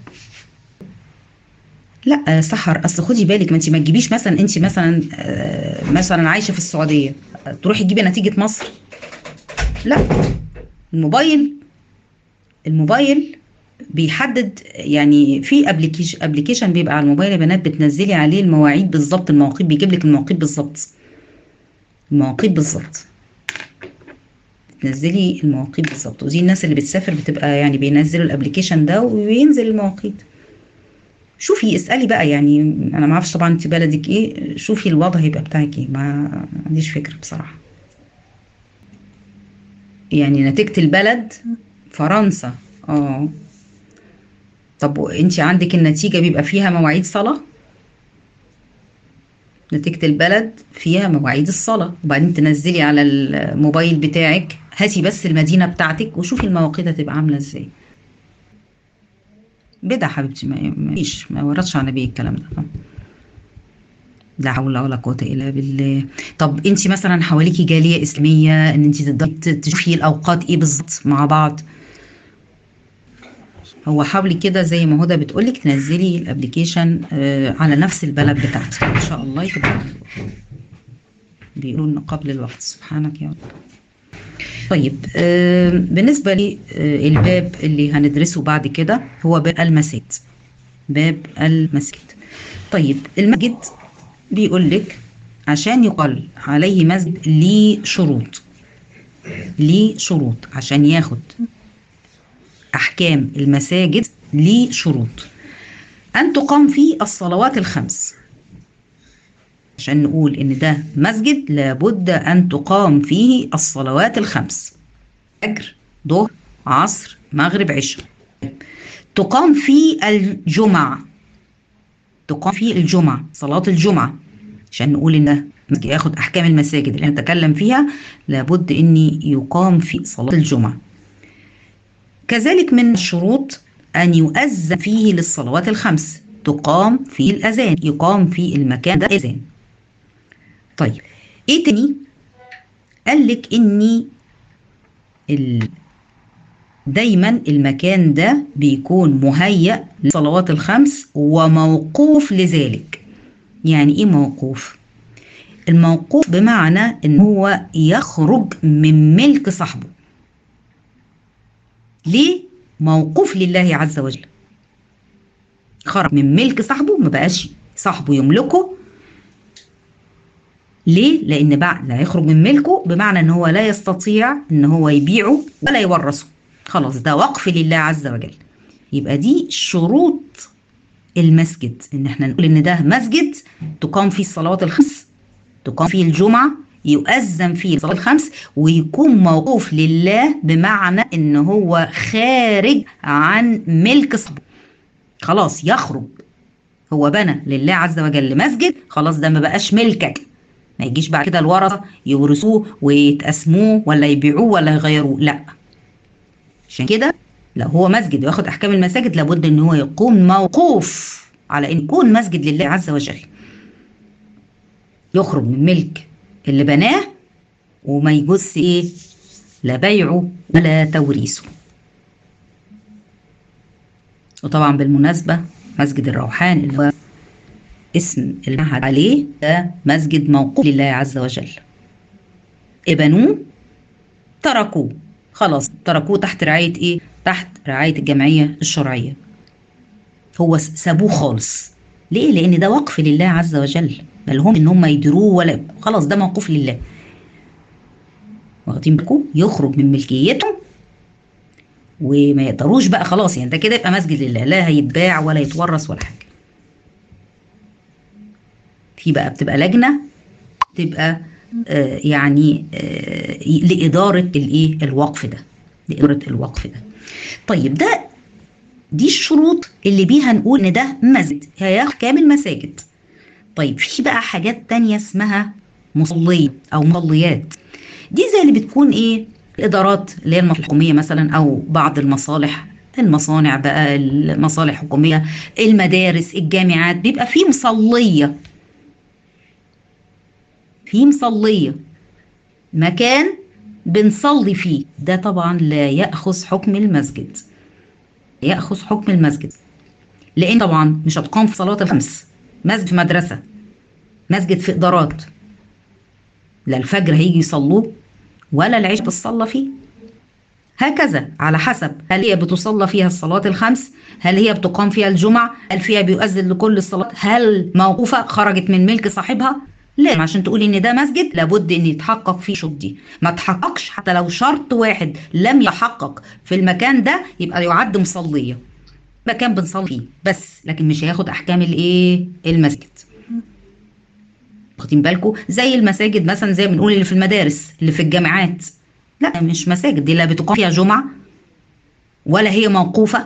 لا سحر اصل خدي بالك ما انت ما تجيبيش مثلا انت مثلا آه، مثلا عايشه في السعوديه تروحي تجيبي نتيجه مصر لا الموبايل الموبايل بيحدد يعني في ابلكيشن ابلكيشن بيبقى على الموبايل يا بنات بتنزلي عليه المواعيد بالظبط المواقيت بيجيب لك المواقيت بالظبط المواقيت بالظبط تنزلي المواقيت بالظبط ودي الناس اللي بتسافر بتبقى يعني بينزلوا الابلكيشن ده وبينزل المواقيت شوفي اسالي بقى يعني انا ما اعرفش طبعا انت بلدك ايه شوفي الوضع هيبقى بتاعك ايه ما عنديش فكره بصراحه يعني نتيجه البلد فرنسا اه طب انت عندك النتيجه بيبقى فيها مواعيد صلاه نتيجة البلد فيها مواعيد الصلاة وبعدين تنزلي على الموبايل بتاعك هاتي بس المدينة بتاعتك وشوفي المواقيت هتبقى عاملة ازاي بدع حبيبتي ما فيش ما وردش على النبي الكلام ده لا حول ولا قوة إلا بالله طب انت مثلا حواليكي جالية إسلامية ان انت تقدري تشوفي الأوقات ايه بالظبط مع بعض هو حاولي كده زي ما هدى بتقولك تنزلي الابلكيشن آه على نفس البلد بتاعتك ان شاء الله يبقى بيقولوا ان قبل الوقت سبحانك يا رب طيب آه بالنسبة للباب آه اللي هندرسه بعد كده هو باب المساجد باب المسجد طيب المسجد بيقول لك عشان يقال عليه مسجد ليه شروط ليه شروط عشان ياخد أحكام المساجد ليه شروط أن تقام فيه الصلوات الخمس عشان نقول إن ده مسجد لابد أن تقام فيه الصلوات الخمس فجر ظهر عصر مغرب عشاء تقام فيه الجمعة تقام فيه الجمعة صلاة الجمعة عشان نقول إن ده ياخد أحكام المساجد اللي نتكلم فيها لابد إن يقام في صلاة الجمعة كذلك من الشروط أن يؤذن فيه للصلوات الخمس تقام في الأذان يقام في المكان ده أذان طيب إيه تاني قال لك إني ال... دايما المكان ده بيكون مهيأ للصلوات الخمس وموقوف لذلك يعني ايه موقوف الموقوف بمعنى ان هو يخرج من ملك صاحبه ليه موقوف لله عز وجل خرج من ملك صاحبه ما بقاش صاحبه يملكه ليه لان بعد لا يخرج من ملكه بمعنى ان هو لا يستطيع ان هو يبيعه ولا يورثه خلاص ده وقف لله عز وجل يبقى دي شروط المسجد ان احنا نقول ان ده مسجد تقام فيه الصلوات الخمس تقام فيه الجمعه يؤذن فيه الصلاه الخمس ويكون موقوف لله بمعنى ان هو خارج عن ملك صاحبه خلاص يخرج هو بنى لله عز وجل مسجد خلاص ده ما بقاش ملكك ما يجيش بعد كده الورثه يورثوه ويتقسموه ولا يبيعوه ولا يغيروه لا عشان كده لو هو مسجد وياخد احكام المساجد لابد ان هو يقوم موقوف على ان يكون مسجد لله عز وجل يخرج من ملك اللي بناه وما يجوز ايه لا بيعه ولا توريثه وطبعا بالمناسبة مسجد الروحان اللي هو اسم المعهد عليه ده مسجد موقوف لله عز وجل ابنوه تركوه خلاص تركوه تحت رعاية ايه تحت رعاية الجمعية الشرعية هو سابوه خالص ليه لان ده وقف لله عز وجل بل هم ان هم يديروه ولا خلاص ده موقوف لله واخدين بالكم يخرج من ملكيته وما يقدروش بقى خلاص يعني ده كده يبقى مسجد لله لا هيتباع ولا يتورث ولا حاجه في بقى بتبقى لجنه تبقى آه يعني آه لاداره الايه الوقف ده لاداره الوقف ده طيب ده دي الشروط اللي بيها نقول ان ده مسجد هي احكام المساجد طيب في بقى حاجات تانية اسمها مصلية او مصليات دي زي اللي بتكون ايه الادارات اللي هي المصالح الحكوميه مثلا او بعض المصالح المصانع بقى المصالح الحكوميه المدارس الجامعات بيبقى في مصليه في مصليه مكان بنصلي فيه ده طبعا لا ياخذ حكم المسجد ياخذ حكم المسجد لان طبعا مش هتقام في صلاه الخمس مسجد في مدرسه مسجد في ادارات لا الفجر هيجي يصلوه ولا العشاء بتصلى فيه هكذا على حسب هل هي بتصلى فيها الصلاة الخمس هل هي بتقام فيها الجمعة هل فيها بيؤذن لكل الصلاة هل موقوفة خرجت من ملك صاحبها لا عشان تقولي ان ده مسجد لابد ان يتحقق فيه شروط دي ما تحققش حتى لو شرط واحد لم يحقق في المكان ده يبقى يعد مصلية مكان بنصلي فيه بس لكن مش هياخد احكام الايه المسجد واخدين بالكم زي المساجد مثلا زي ما بنقول اللي في المدارس اللي في الجامعات لا مش مساجد دي لا بتقام فيها جمعه ولا هي موقوفه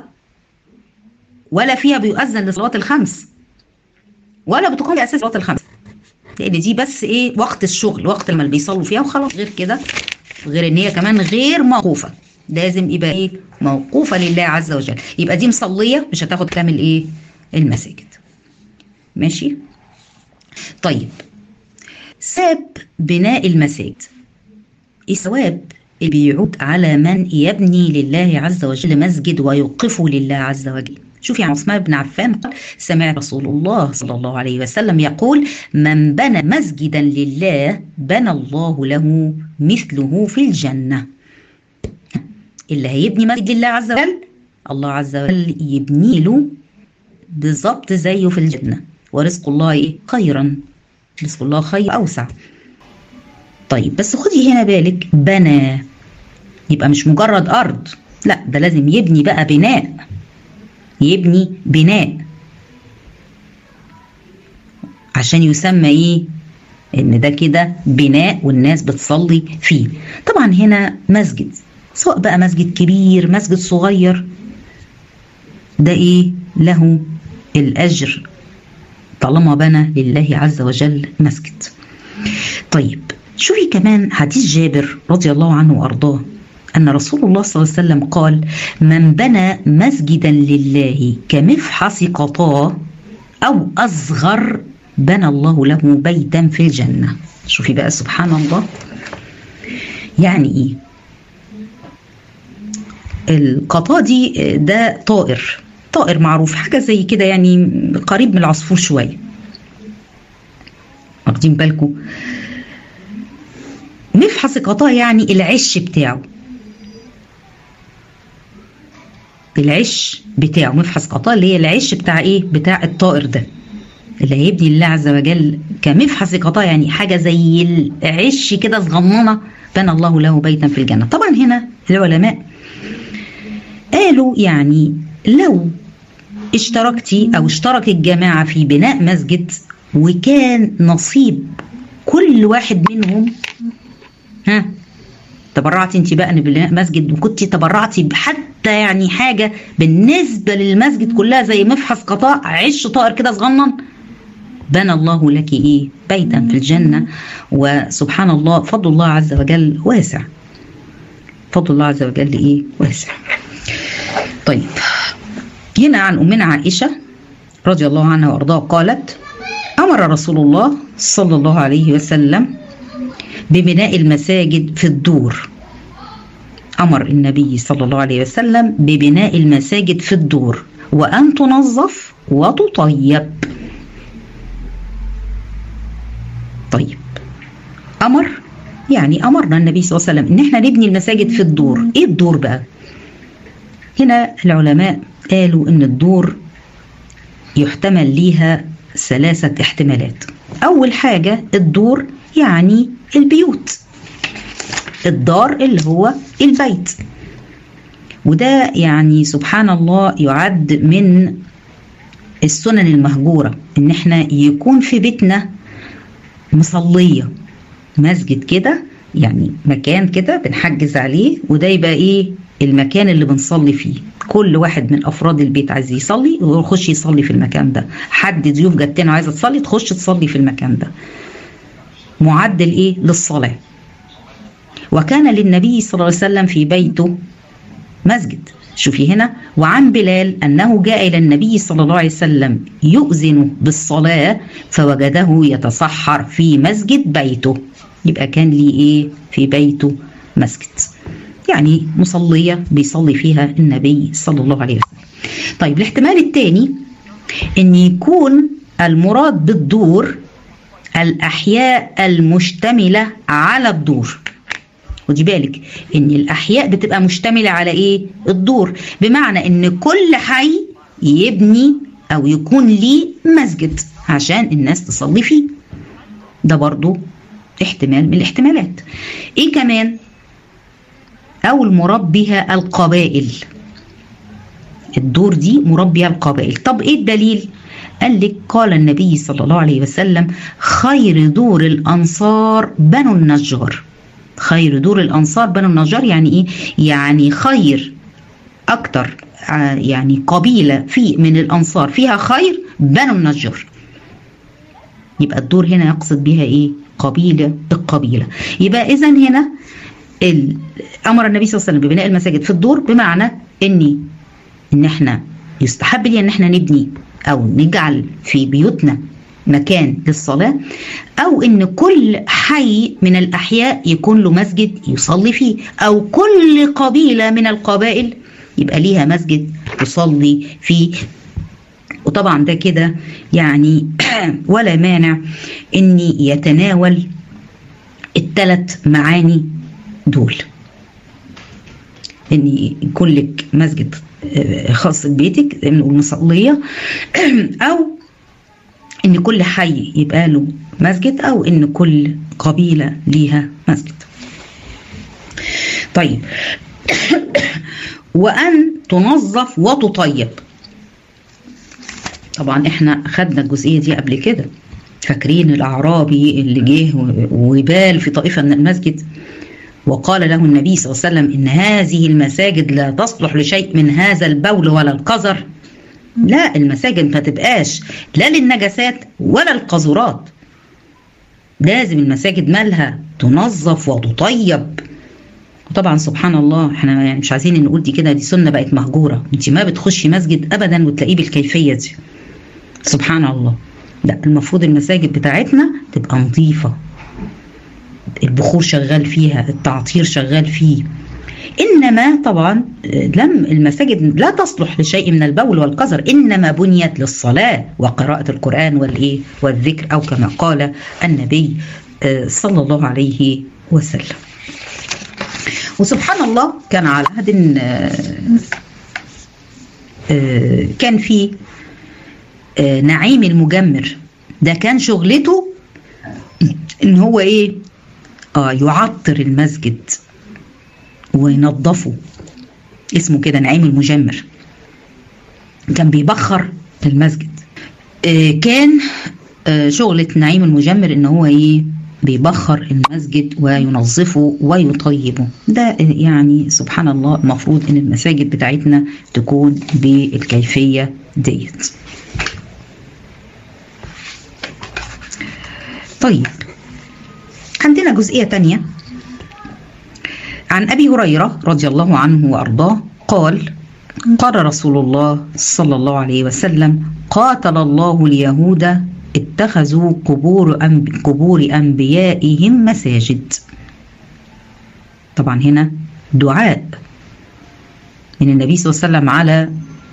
ولا فيها بيؤذن لصلاه الخمس ولا بتقام في اساس صلاه الخمس لان دي بس ايه وقت الشغل وقت لما بيصلوا فيها وخلاص غير كده غير ان هي كمان غير موقوفه لازم يبقى ايه موقوفه لله عز وجل يبقى دي مصليه مش هتاخد كامل ايه المساجد ماشي طيب ساب بناء المساجد الثواب بيعود على من يبني لله عز وجل مسجد ويوقفه لله عز وجل شوفي عن عثمان بن عفان قال سمع رسول الله صلى الله عليه وسلم يقول من بنى مسجدا لله بنى الله له مثله في الجنة اللي هيبني مسجد لله عز وجل الله عز وجل يبني له بالظبط زيه في الجنة ورزق الله إيه؟ خيرا رزق الله خير أوسع طيب بس خدي هنا بالك بنى يبقى مش مجرد أرض لا ده لازم يبني بقى بناء يبني بناء عشان يسمى ايه ان ده كده بناء والناس بتصلي فيه طبعا هنا مسجد سواء بقى مسجد كبير مسجد صغير ده ايه له الاجر طالما بنى لله عز وجل مسجد طيب شوفي كمان حديث جابر رضي الله عنه وارضاه أن رسول الله صلى الله عليه وسلم قال من بنى مسجدا لله كمفحص قطاه أو أصغر بنى الله له بيتا في الجنة شوفي بقى سبحان الله يعني إيه القطاء دي ده طائر طائر معروف حاجة زي كده يعني قريب من العصفور شوية واخدين بالكم مفحص قطاع يعني العش بتاعه العش بتاعه مفحص قطاع اللي هي العش بتاع ايه بتاع الطائر ده اللي هيبني الله عز وجل كمفحص قطاع يعني حاجه زي العش كده صغننه بنى الله له بيتا في الجنه طبعا هنا العلماء قالوا يعني لو اشتركتي او اشترك الجماعه في بناء مسجد وكان نصيب كل واحد منهم ها تبرعتي انت بقى ببناء مسجد وكنت تبرعتي حتى يعني حاجه بالنسبه للمسجد كلها زي مفحص قطاع عش طائر كده صغنن بنى الله لك ايه بيتا في الجنه وسبحان الله فضل الله عز وجل واسع فضل الله عز وجل ايه واسع طيب هنا عن امنا عائشه رضي الله عنها وارضاها قالت امر رسول الله صلى الله عليه وسلم ببناء المساجد في الدور امر النبي صلى الله عليه وسلم ببناء المساجد في الدور وان تنظف وتطيب طيب امر يعني امرنا النبي صلى الله عليه وسلم ان احنا نبني المساجد في الدور ايه الدور بقى هنا العلماء قالوا ان الدور يحتمل ليها ثلاثه احتمالات اول حاجه الدور يعني البيوت الدار اللي هو البيت وده يعني سبحان الله يعد من السنن المهجورة ان احنا يكون في بيتنا مصلية مسجد كده يعني مكان كده بنحجز عليه وده يبقى ايه المكان اللي بنصلي فيه كل واحد من افراد البيت عايز يصلي ويخش يصلي في المكان ده حد ضيوف جاتنا عايزه تصلي تخش تصلي في المكان ده معدل ايه للصلاه وكان للنبي صلى الله عليه وسلم في بيته مسجد شوفي هنا وعن بلال انه جاء الى النبي صلى الله عليه وسلم يؤذن بالصلاه فوجده يتصحر في مسجد بيته يبقى كان لي ايه في بيته مسجد يعني مصليه بيصلي فيها النبي صلى الله عليه وسلم طيب الاحتمال الثاني ان يكون المراد بالدور الاحياء المشتمله على الدور ودي بالك ان الاحياء بتبقى مشتمله على ايه الدور بمعنى ان كل حي يبني او يكون ليه مسجد عشان الناس تصلي فيه ده برضو احتمال من الاحتمالات ايه كمان او المراد بها القبائل الدور دي مراد بها القبائل طب ايه الدليل قال لك قال النبي صلى الله عليه وسلم خير دور الانصار بنو النجار خير دور الانصار بنو النجار يعني ايه يعني خير اكتر يعني قبيله في من الانصار فيها خير بنو النجار يبقى الدور هنا يقصد بها ايه قبيله القبيله يبقى اذا هنا ال- امر النبي صلى الله عليه وسلم ببناء المساجد في الدور بمعنى اني ان احنا يستحب لي ان احنا نبني او نجعل في بيوتنا مكان للصلاة أو إن كل حي من الأحياء يكون له مسجد يصلي فيه أو كل قبيلة من القبائل يبقى ليها مسجد تصلي فيه وطبعا ده كده يعني ولا مانع إن يتناول الثلاث معاني دول ان يكون لك مسجد آه، خاص ببيتك زي ما نقول مصليه او ان كل حي يبقى له مسجد او ان كل قبيله ليها مسجد طيب وان تنظف وتطيب طبعا احنا خدنا الجزئيه دي قبل كده فاكرين الاعرابي اللي جه وبال في طائفه من المسجد وقال له النبي صلى الله عليه وسلم ان هذه المساجد لا تصلح لشيء من هذا البول ولا القذر لا المساجد ما تبقاش لا للنجاسات ولا القذورات لازم المساجد مالها تنظف وتطيب وطبعا سبحان الله احنا يعني مش عايزين نقول دي كده دي سنه بقت مهجوره انت ما بتخشي مسجد ابدا وتلاقيه بالكيفيه دي سبحان الله لا المفروض المساجد بتاعتنا تبقى نظيفه البخور شغال فيها التعطير شغال فيه انما طبعا لم المساجد لا تصلح لشيء من البول والقذر انما بنيت للصلاه وقراءه القران والايه والذكر او كما قال النبي آه، صلى الله عليه وسلم وسبحان الله كان على عهد آه، آه، كان في آه، نعيم المجمر ده كان شغلته ان هو ايه اه يعطر المسجد وينظفه اسمه كده نعيم المجمر كان بيبخر المسجد آه كان آه شغلة نعيم المجمر ان هو ايه بيبخر المسجد وينظفه ويطيبه ده يعني سبحان الله المفروض ان المساجد بتاعتنا تكون بالكيفية ديت طيب عندنا جزئية تانية عن أبي هريرة رضي الله عنه وأرضاه قال قال رسول الله صلى الله عليه وسلم قاتل الله اليهود اتخذوا قبور أنب... قبور أنبيائهم مساجد طبعا هنا دعاء من النبي صلى الله عليه وسلم على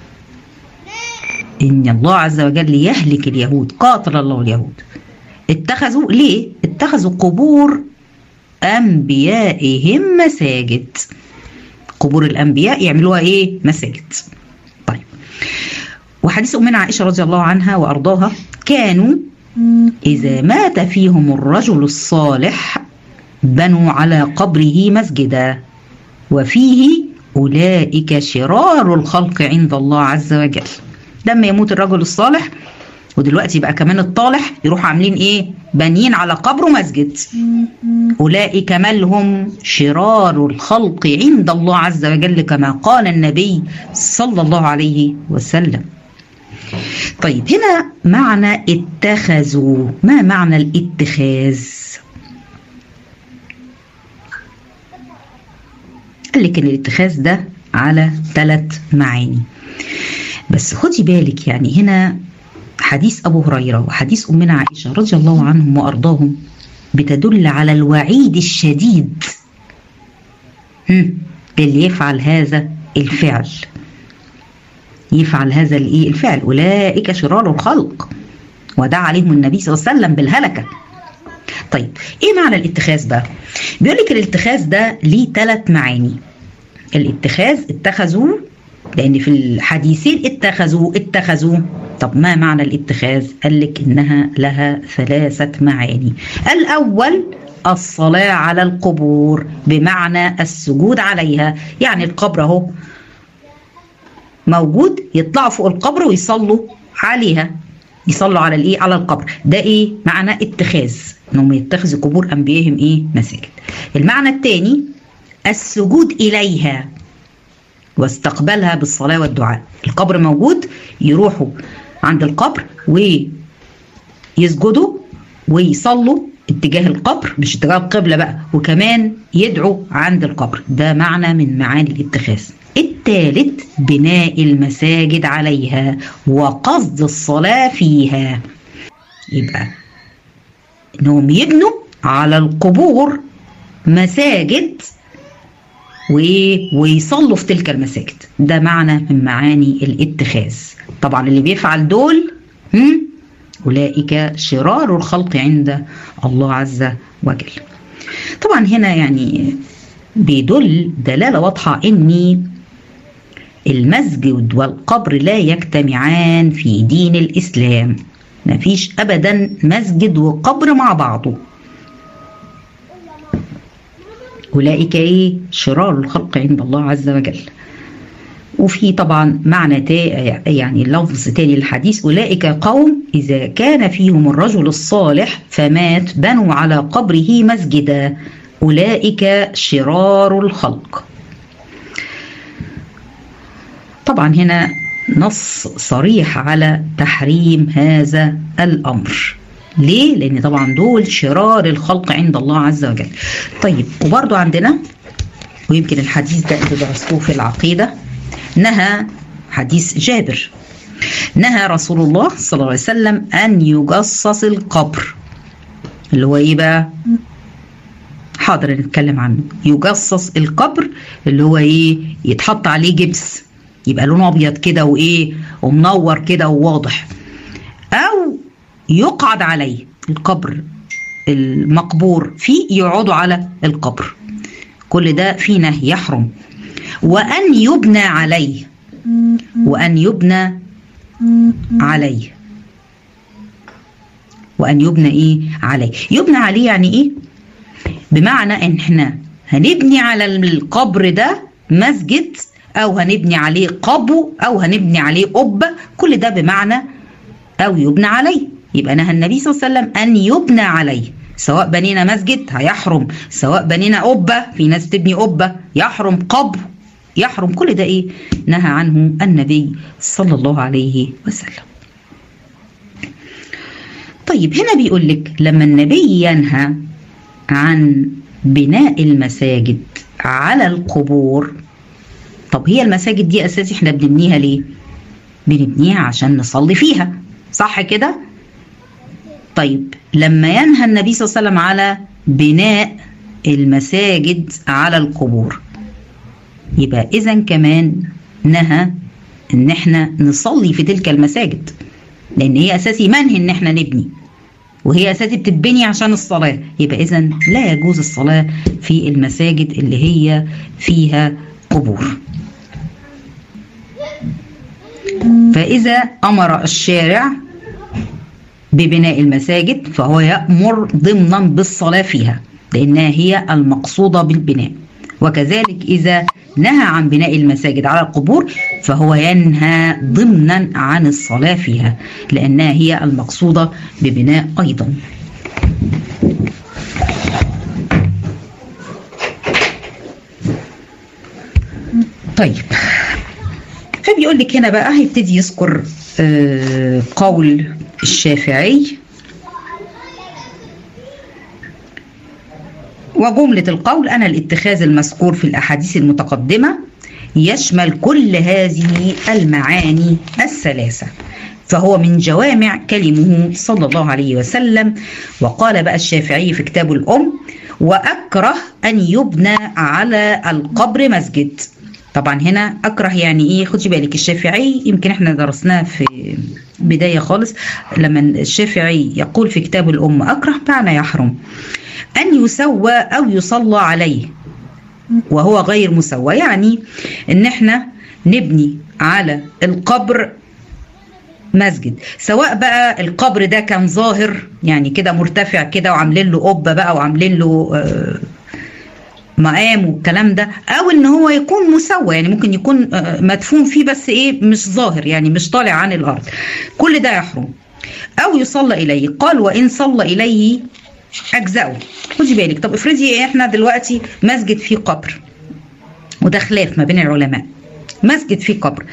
إن الله عز وجل يهلك اليهود قاتل الله اليهود اتخذوا ليه؟ اتخذوا قبور أنبيائهم مساجد قبور الأنبياء يعملوها إيه؟ مساجد طيب وحديث أمنا عائشة رضي الله عنها وأرضاها كانوا إذا مات فيهم الرجل الصالح بنوا على قبره مسجدا وفيه أولئك شرار الخلق عند الله عز وجل لما يموت الرجل الصالح ودلوقتي بقى كمان الطالح يروحوا عاملين ايه بانيين على قبره مسجد اولئك مالهم شرار الخلق عند الله عز وجل كما قال النبي صلى الله عليه وسلم طيب هنا معنى اتخذوا ما معنى الاتخاذ قال لك ان الاتخاذ ده على ثلاث معاني بس خدي بالك يعني هنا حديث أبو هريرة وحديث أمنا عائشة رضي الله عنهم وأرضاهم بتدل على الوعيد الشديد اللي يفعل هذا الفعل يفعل هذا الايه الفعل اولئك شرار الخلق ودعا عليهم النبي صلى الله عليه وسلم بالهلكه طيب ايه معنى الاتخاذ بقى بيقول لك الاتخاذ ده ليه ثلاث معاني الاتخاذ اتخذوا لان في الحديثين اتخذوا اتخذوا طب ما معنى الاتخاذ قال لك انها لها ثلاثه معاني الاول الصلاه على القبور بمعنى السجود عليها يعني القبر اهو موجود يطلعوا فوق القبر ويصلوا عليها يصلوا على الايه على القبر ده ايه معنى اتخاذ انهم يتخذوا قبور انبيائهم ايه مساجد المعنى الثاني السجود اليها واستقبلها بالصلاه والدعاء القبر موجود يروحوا عند القبر ويسجدوا ويصلوا اتجاه القبر مش اتجاه القبلة بقى وكمان يدعوا عند القبر ده معنى من معاني الاتخاذ الثالث بناء المساجد عليها وقصد الصلاة فيها يبقى انهم يبنوا على القبور مساجد ويصلوا في تلك المساجد ده معنى من معاني الاتخاذ طبعا اللي بيفعل دول هم أولئك شرار الخلق عند الله عز وجل طبعا هنا يعني بيدل دلالة واضحة أن المسجد والقبر لا يجتمعان في دين الإسلام مفيش أبدا مسجد وقبر مع بعضه أولئك إيه شرار الخلق عند الله عز وجل وفي طبعا معنى يعني لفظ تاني للحديث أولئك قوم إذا كان فيهم الرجل الصالح فمات بنوا على قبره مسجدا أولئك شرار الخلق طبعا هنا نص صريح على تحريم هذا الأمر ليه؟ لأن طبعا دول شرار الخلق عند الله عز وجل طيب وبرضو عندنا ويمكن الحديث ده انتوا درستوه في العقيدة نهى حديث جابر نهى رسول الله صلى الله عليه وسلم أن يجصص القبر اللي هو إيه بقى؟ حاضر نتكلم عنه يجصص القبر اللي هو إيه؟ يتحط عليه جبس يبقى لونه أبيض كده وإيه؟ ومنور كده وواضح أو يقعد عليه القبر المقبور فيه يقعدوا على القبر كل ده فيه نهي يحرم وأن يبنى عليه وأن يبنى عليه وأن يبنى إيه عليه يبنى عليه يعني إيه بمعنى إن إحنا هنبني على القبر ده مسجد أو هنبني عليه قبو أو هنبني عليه قبة كل ده بمعنى أو يبنى عليه يبقى نهى النبي صلى الله عليه وسلم أن يبنى عليه سواء بنينا مسجد هيحرم سواء بنينا قبة في ناس تبني قبة يحرم قبو يحرم كل ده ايه نهى عنه النبي صلى الله عليه وسلم طيب هنا بيقول لك لما النبي ينهى عن بناء المساجد على القبور طب هي المساجد دي اساسي احنا بنبنيها ليه بنبنيها عشان نصلي فيها صح كده طيب لما ينهى النبي صلى الله عليه وسلم على بناء المساجد على القبور يبقى اذا كمان نهى ان احنا نصلي في تلك المساجد لان هي اساسي منهي ان احنا نبني وهي اساسي بتتبني عشان الصلاه يبقى اذا لا يجوز الصلاه في المساجد اللي هي فيها قبور فاذا امر الشارع ببناء المساجد فهو يامر ضمنا بالصلاه فيها لانها هي المقصوده بالبناء وكذلك اذا نهى عن بناء المساجد على القبور فهو ينهى ضمنا عن الصلاة فيها لأنها هي المقصودة ببناء أيضا طيب فبيقول لك هنا بقى هيبتدي يذكر قول الشافعي وجملة القول أنا الاتخاذ المذكور في الأحاديث المتقدمة يشمل كل هذه المعاني الثلاثة فهو من جوامع كلمه صلى الله عليه وسلم وقال بقى الشافعي في كتابه الأم وأكره أن يبنى على القبر مسجد طبعا هنا أكره يعني إيه خدي بالك الشافعي يمكن إحنا درسناه في بداية خالص لما الشافعي يقول في كتاب الأم أكره معنى يحرم أن يسوى أو يصلى عليه وهو غير مسوى يعني ان احنا نبني على القبر مسجد سواء بقى القبر ده كان ظاهر يعني كده مرتفع كده وعاملين له قبه بقى وعاملين له آه مقام والكلام ده او ان هو يكون مسوى يعني ممكن يكون آه مدفون فيه بس ايه مش ظاهر يعني مش طالع عن الارض كل ده يحرم او يصلى اليه قال وان صلى اليه اجزاؤه خدي بالك طب افرضي احنا دلوقتي مسجد فيه قبر وده خلاف ما بين العلماء مسجد فيه قبر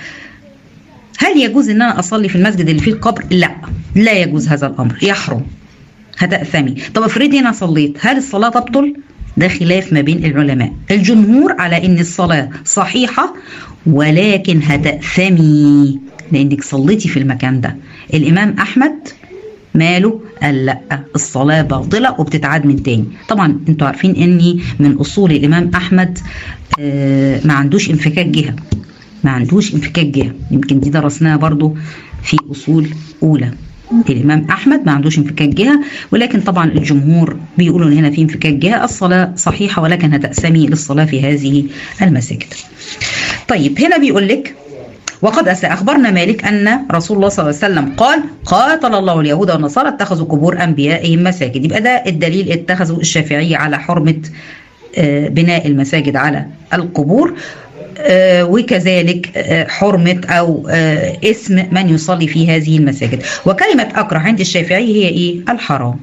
هل يجوز ان انا اصلي في المسجد اللي فيه القبر لا لا يجوز هذا الامر يحرم هتأثمي طب افرضي انا صليت هل الصلاة تبطل ده خلاف ما بين العلماء الجمهور على ان الصلاة صحيحة ولكن هتأثمي لانك صليتي في المكان ده الامام احمد ماله قال لا الصلاة باطلة وبتتعاد من تاني طبعا انتوا عارفين اني من اصول الامام احمد آه ما عندوش انفكاك جهة ما عندوش انفكاك جهة يمكن دي درسناها برضو في اصول اولى الامام احمد ما عندوش انفكاك جهه ولكن طبعا الجمهور بيقولوا ان هنا في انفكاك جهه الصلاه صحيحه ولكن هتأسمي للصلاه في هذه المساجد. طيب هنا بيقول لك وقد أخبرنا مالك أن رسول الله صلى الله عليه وسلم قال قاتل الله اليهود والنصارى اتخذوا قبور أنبيائهم مساجد يبقى ده الدليل اتخذوا الشافعية على حرمة بناء المساجد على القبور وكذلك حرمة أو اسم من يصلي في هذه المساجد وكلمة أكره عند الشافعي هي إيه؟ الحرام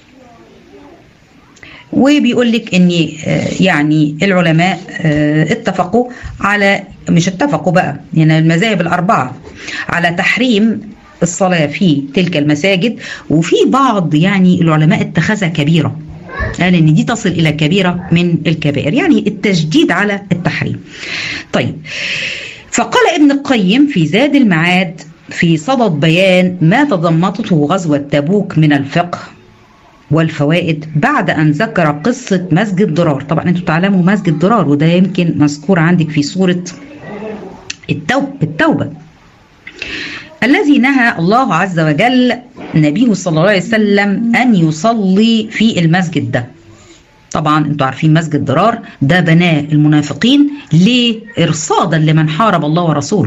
وبيقول لك ان يعني العلماء اتفقوا على مش اتفقوا بقى يعني المذاهب الاربعه على تحريم الصلاه في تلك المساجد وفي بعض يعني العلماء اتخذها كبيره قال ان دي تصل الى كبيره من الكبائر يعني التشديد على التحريم طيب فقال ابن القيم في زاد المعاد في صدد بيان ما تضمنته غزوه تبوك من الفقه والفوائد بعد أن ذكر قصة مسجد ضرار طبعا أنتم تعلموا مسجد ضرار وده يمكن مذكور عندك في سورة التوب التوبة الذي نهى الله عز وجل نبيه صلى الله عليه وسلم أن يصلي في المسجد ده طبعا انتوا عارفين مسجد ضرار ده بناه المنافقين ليه ارصادا لمن حارب الله ورسوله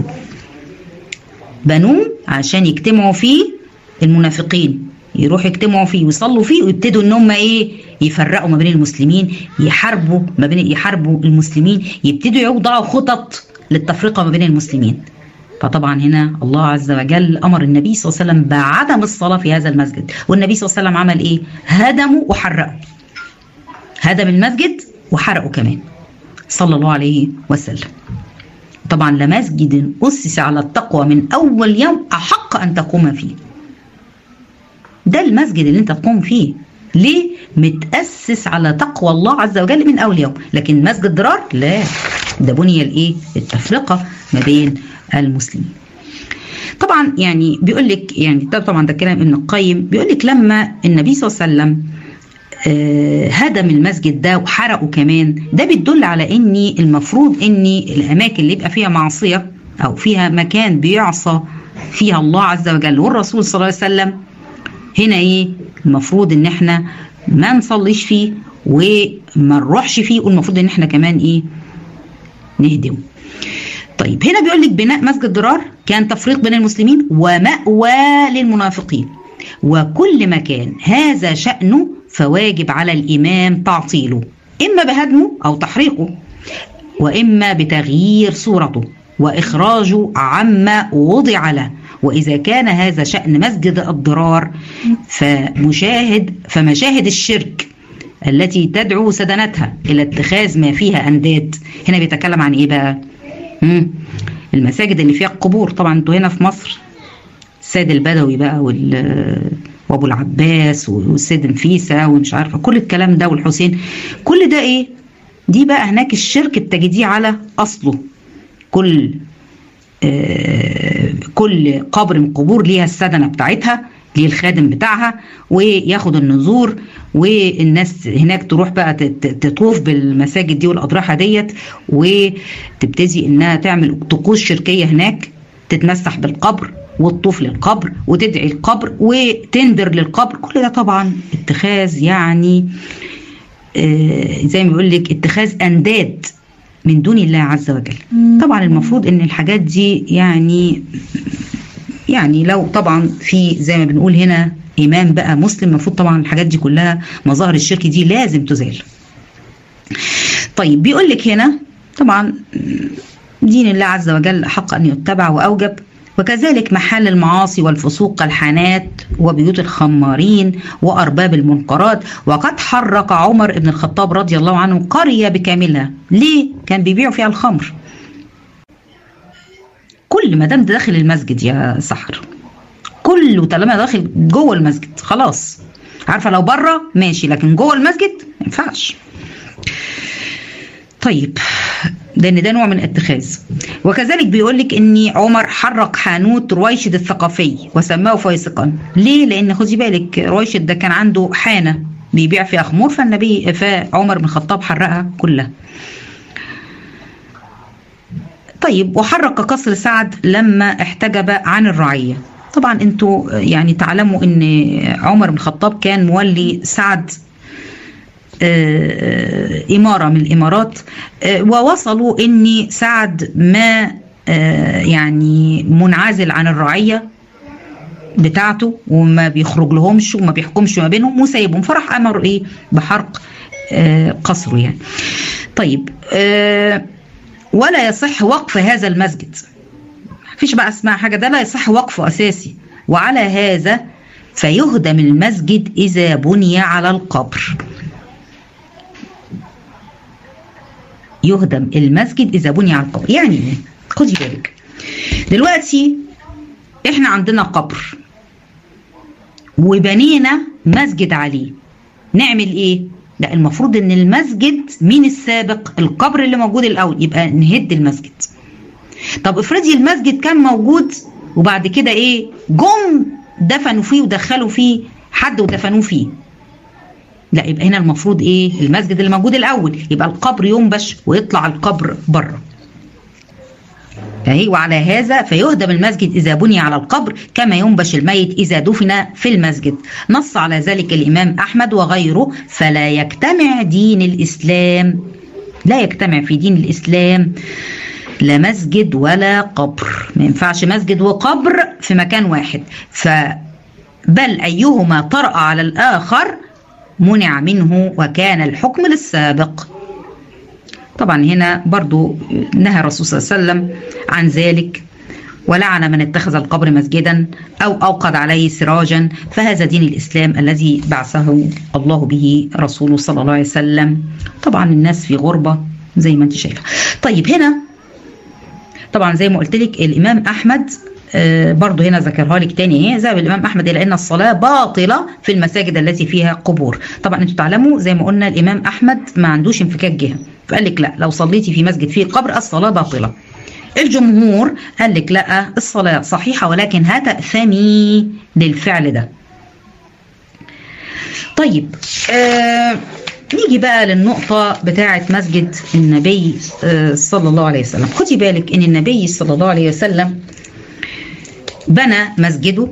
بنوه عشان يجتمعوا فيه المنافقين يروحوا يجتمعوا فيه ويصلوا فيه ويبتدوا ان هم ايه يفرقوا ما بين المسلمين يحاربوا ما بين يحاربوا المسلمين يبتدوا يوضعوا خطط للتفرقه ما بين المسلمين فطبعا هنا الله عز وجل امر النبي صلى الله عليه وسلم بعدم الصلاه في هذا المسجد والنبي صلى الله عليه وسلم عمل ايه هدموا وحرقوا هدم المسجد وحرقوا كمان صلى الله عليه وسلم طبعا لمسجد اسس على التقوى من اول يوم احق ان تقوم فيه ده المسجد اللي انت تقوم فيه ليه متأسس على تقوى الله عز وجل من أول يوم لكن مسجد ضرار لا ده بني الايه التفرقة ما بين المسلمين طبعا يعني بيقول لك يعني طبعا ده كلام ابن القيم بيقول لك لما النبي صلى الله عليه وسلم آه هدم المسجد ده وحرقه كمان ده بيدل على ان المفروض ان الاماكن اللي يبقى فيها معصيه او فيها مكان بيعصى فيها الله عز وجل والرسول صلى الله عليه وسلم هنا ايه المفروض ان احنا ما نصليش فيه وما نروحش فيه والمفروض ان احنا كمان ايه نهدمه طيب هنا بيقول لك بناء مسجد ضرار كان تفريق بين المسلمين ومأوى للمنافقين وكل مكان هذا شأنه فواجب على الإمام تعطيله إما بهدمه أو تحريقه وإما بتغيير صورته وإخراجه عما وضع له وإذا كان هذا شأن مسجد الضرار فمشاهد فمشاهد الشرك التي تدعو سدنتها إلى اتخاذ ما فيها أنداد هنا بيتكلم عن إيه بقى؟ مم. المساجد اللي فيها القبور طبعا انتوا هنا في مصر السيد البدوي بقى وال وابو العباس والسيد نفيسه ومش عارفه كل الكلام ده والحسين كل ده ايه؟ دي بقى هناك الشرك بتجديه على اصله كل آه كل قبر من قبور ليها السدنه بتاعتها ليه الخادم بتاعها وياخد النذور والناس هناك تروح بقى تطوف بالمساجد دي والاضرحه ديت وتبتدي انها تعمل طقوس شركيه هناك تتمسح بالقبر وتطوف للقبر وتدعي القبر وتندر للقبر كل ده طبعا اتخاذ يعني آه زي ما بيقول لك اتخاذ انداد من دون الله عز وجل طبعا المفروض ان الحاجات دي يعني يعني لو طبعا في زي ما بنقول هنا امام بقى مسلم المفروض طبعا الحاجات دي كلها مظاهر الشرك دي لازم تزال طيب بيقول لك هنا طبعا دين الله عز وجل حق ان يتبع واوجب وكذلك محل المعاصي والفسوق كالحانات وبيوت الخمارين وارباب المنكرات وقد حرك عمر بن الخطاب رضي الله عنه قريه بكاملها ليه كان بيبيعوا فيها الخمر كل ما دام داخل المسجد يا سحر كله طالما داخل جوه المسجد خلاص عارفه لو بره ماشي لكن جوه المسجد ما ينفعش طيب لان ده نوع من الاتخاذ وكذلك بيقول لك ان عمر حرق حانوت رويشد الثقافي وسماه فيسقا ليه لان خدي بالك رويشد ده كان عنده حانه بيبيع فيها خمور فالنبي فعمر بن الخطاب حرقها كلها طيب وحرق قصر سعد لما احتجب عن الرعيه طبعا انتوا يعني تعلموا ان عمر بن الخطاب كان مولي سعد إمارة من الإمارات ووصلوا إن سعد ما يعني منعزل عن الرعية بتاعته وما بيخرج لهمش وما بيحكمش ما بينهم وسايبهم فراح أمر إيه بحرق قصره يعني طيب ولا يصح وقف هذا المسجد مفيش بقى اسمها حاجة ده لا يصح وقفه أساسي وعلى هذا فيهدم المسجد إذا بني على القبر يهدم المسجد اذا بني على القبر يعني ايه خدي بالك دلوقتي احنا عندنا قبر وبنينا مسجد عليه نعمل ايه لا المفروض ان المسجد مين السابق القبر اللي موجود الاول يبقى نهد المسجد طب افرضي المسجد كان موجود وبعد كده ايه جم دفنوا فيه ودخلوا فيه حد ودفنوه فيه لا يبقى هنا المفروض ايه المسجد اللي موجود الاول يبقى القبر ينبش ويطلع القبر بره فهي وعلى هذا فيهدم المسجد إذا بني على القبر كما ينبش الميت إذا دفن في المسجد نص على ذلك الإمام أحمد وغيره فلا يجتمع دين الإسلام لا يجتمع في دين الإسلام لا مسجد ولا قبر ما ينفعش مسجد وقبر في مكان واحد ف بل أيهما طرأ على الآخر منع منه وكان الحكم للسابق طبعا هنا برضو نهى الرسول صلى الله عليه وسلم عن ذلك ولعن من اتخذ القبر مسجدا أو أوقد عليه سراجا فهذا دين الإسلام الذي بعثه الله به رسوله صلى الله عليه وسلم طبعا الناس في غربة زي ما انت شايفة طيب هنا طبعا زي ما قلت لك الإمام أحمد آه برضه هنا ذكرها لك تاني هي ذهب الامام احمد الى ان الصلاه باطله في المساجد التي فيها قبور طبعا انتوا تعلموا زي ما قلنا الامام احمد ما عندوش انفكاك جهه فقال لك لا لو صليتي في مسجد فيه قبر الصلاه باطله الجمهور قال لك لا الصلاه صحيحه ولكن هتأثمي للفعل ده طيب آه نيجي بقى للنقطة بتاعة مسجد النبي آه صلى الله عليه وسلم خدي بالك ان النبي صلى الله عليه وسلم بنى مسجده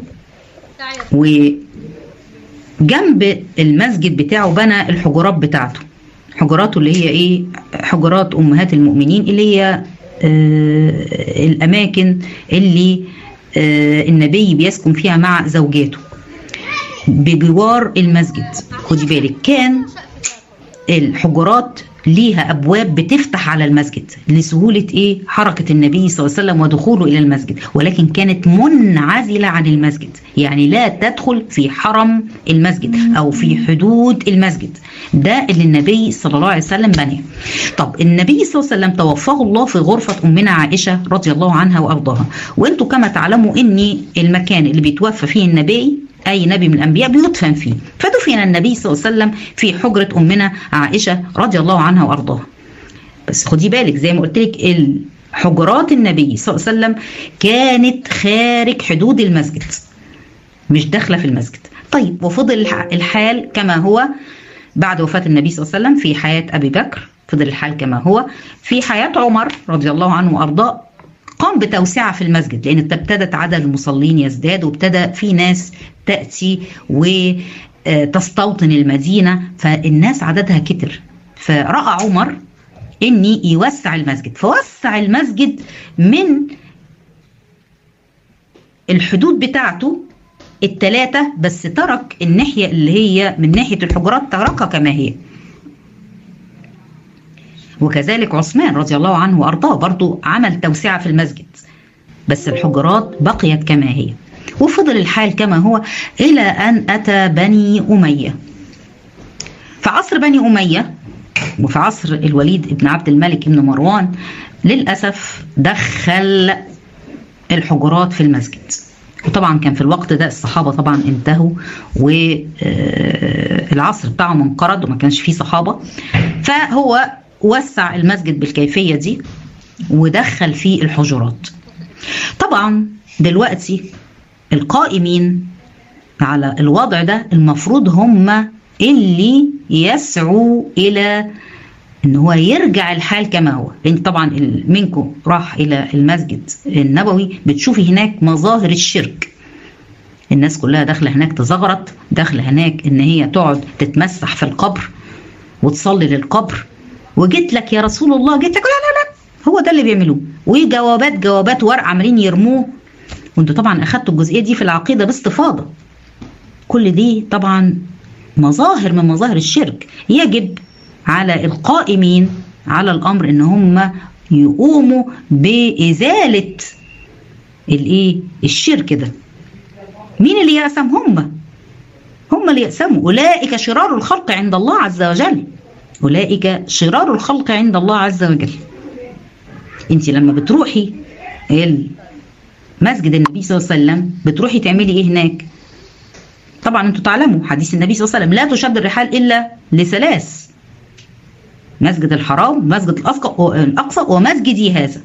وجنب المسجد بتاعه بنى الحجرات بتاعته حجراته اللي هي ايه حجرات امهات المؤمنين اللي هي آه الاماكن اللي آه النبي بيسكن فيها مع زوجاته بجوار المسجد خدي بالك كان الحجرات ليها ابواب بتفتح على المسجد لسهوله ايه حركه النبي صلى الله عليه وسلم ودخوله الى المسجد ولكن كانت منعزله عن المسجد يعني لا تدخل في حرم المسجد او في حدود المسجد ده اللي النبي صلى الله عليه وسلم بناه طب النبي صلى الله عليه وسلم توفاه الله في غرفه امنا عائشه رضي الله عنها وارضاها وانتم كما تعلموا ان المكان اللي بيتوفى فيه النبي أي نبي من الأنبياء بيدفن فيه فدفن النبي صلى الله عليه وسلم في حجرة أمنا عائشة رضي الله عنها وأرضاها بس خدي بالك زي ما قلت لك حجرات النبي صلى الله عليه وسلم كانت خارج حدود المسجد مش داخلة في المسجد طيب وفضل الحال كما هو بعد وفاة النبي صلى الله عليه وسلم في حياة أبي بكر فضل الحال كما هو في حياة عمر رضي الله عنه وأرضاه قام بتوسعة في المسجد لأن ابتدت عدد المصلين يزداد وابتدى في ناس تأتي وتستوطن المدينة فالناس عددها كتر فرأى عمر إني يوسع المسجد فوسع المسجد من الحدود بتاعته التلاتة بس ترك الناحية اللي هي من ناحية الحجرات تركها كما هي وكذلك عثمان رضي الله عنه وارضاه برضو عمل توسعه في المسجد بس الحجرات بقيت كما هي وفضل الحال كما هو الى ان اتى بني اميه في عصر بني اميه وفي عصر الوليد بن عبد الملك بن مروان للاسف دخل الحجرات في المسجد وطبعا كان في الوقت ده الصحابه طبعا انتهوا والعصر بتاعهم انقرض وما كانش فيه صحابه فهو وسع المسجد بالكيفيه دي ودخل فيه الحجرات طبعا دلوقتي القائمين على الوضع ده المفروض هم اللي يسعوا الى ان هو يرجع الحال كما هو لان طبعا منكم راح الى المسجد النبوي بتشوفي هناك مظاهر الشرك الناس كلها داخله هناك تزغرط داخله هناك ان هي تقعد تتمسح في القبر وتصلي للقبر وجيت لك يا رسول الله جيت لك لا لا لا هو ده اللي بيعملوه وجوابات جوابات ورق عمالين يرموه وانتوا طبعا اخدتوا الجزئيه دي في العقيده باستفاضه كل دي طبعا مظاهر من مظاهر الشرك يجب على القائمين على الامر ان هم يقوموا بازاله الايه الشرك ده مين اللي يأسم هم هم اللي يأسموا اولئك شرار الخلق عند الله عز وجل اولئك شرار الخلق عند الله عز وجل انت لما بتروحي مسجد النبي صلى الله عليه وسلم بتروحي تعملي ايه هناك طبعا انتوا تعلموا حديث النبي صلى الله عليه وسلم لا تشد الرحال الا لثلاث مسجد الحرام مسجد الاقصى ومسجدي هذا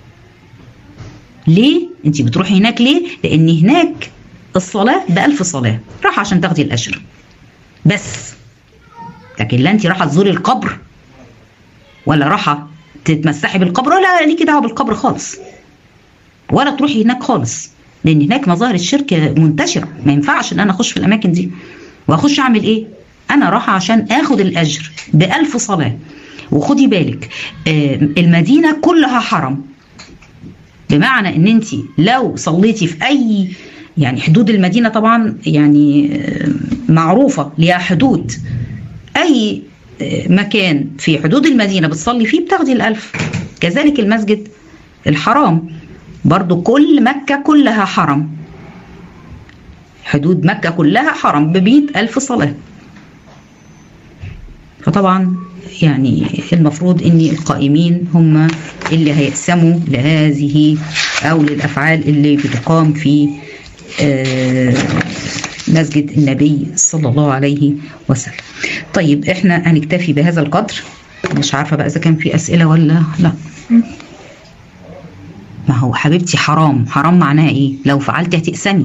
ليه انت بتروحي هناك ليه لان هناك الصلاه بألف صلاه راح عشان تاخدي الاجر بس لكن لا انت رايحه تزوري القبر ولا رايحه تتمسحي بالقبر ولا ليكي دعوه بالقبر خالص ولا تروحي هناك خالص لان هناك مظاهر الشرك منتشره ما ينفعش ان انا اخش في الاماكن دي واخش اعمل ايه انا رايحه عشان اخد الاجر بألف صلاه وخدي بالك المدينه كلها حرم بمعنى ان انت لو صليتي في اي يعني حدود المدينه طبعا يعني معروفه ليها حدود اي مكان في حدود المدينه بتصلي فيه بتاخدي الالف كذلك المسجد الحرام برضو كل مكة كلها حرم حدود مكة كلها حرم بمئة ألف صلاة فطبعا يعني المفروض ان القائمين هم اللي هيقسموا لهذه او للافعال اللي بتقام في مسجد النبي صلى الله عليه وسلم طيب احنا هنكتفي بهذا القدر مش عارفه بقى اذا كان في اسئله ولا لا ما هو حبيبتي حرام حرام معناها ايه لو فعلتي هتقسمي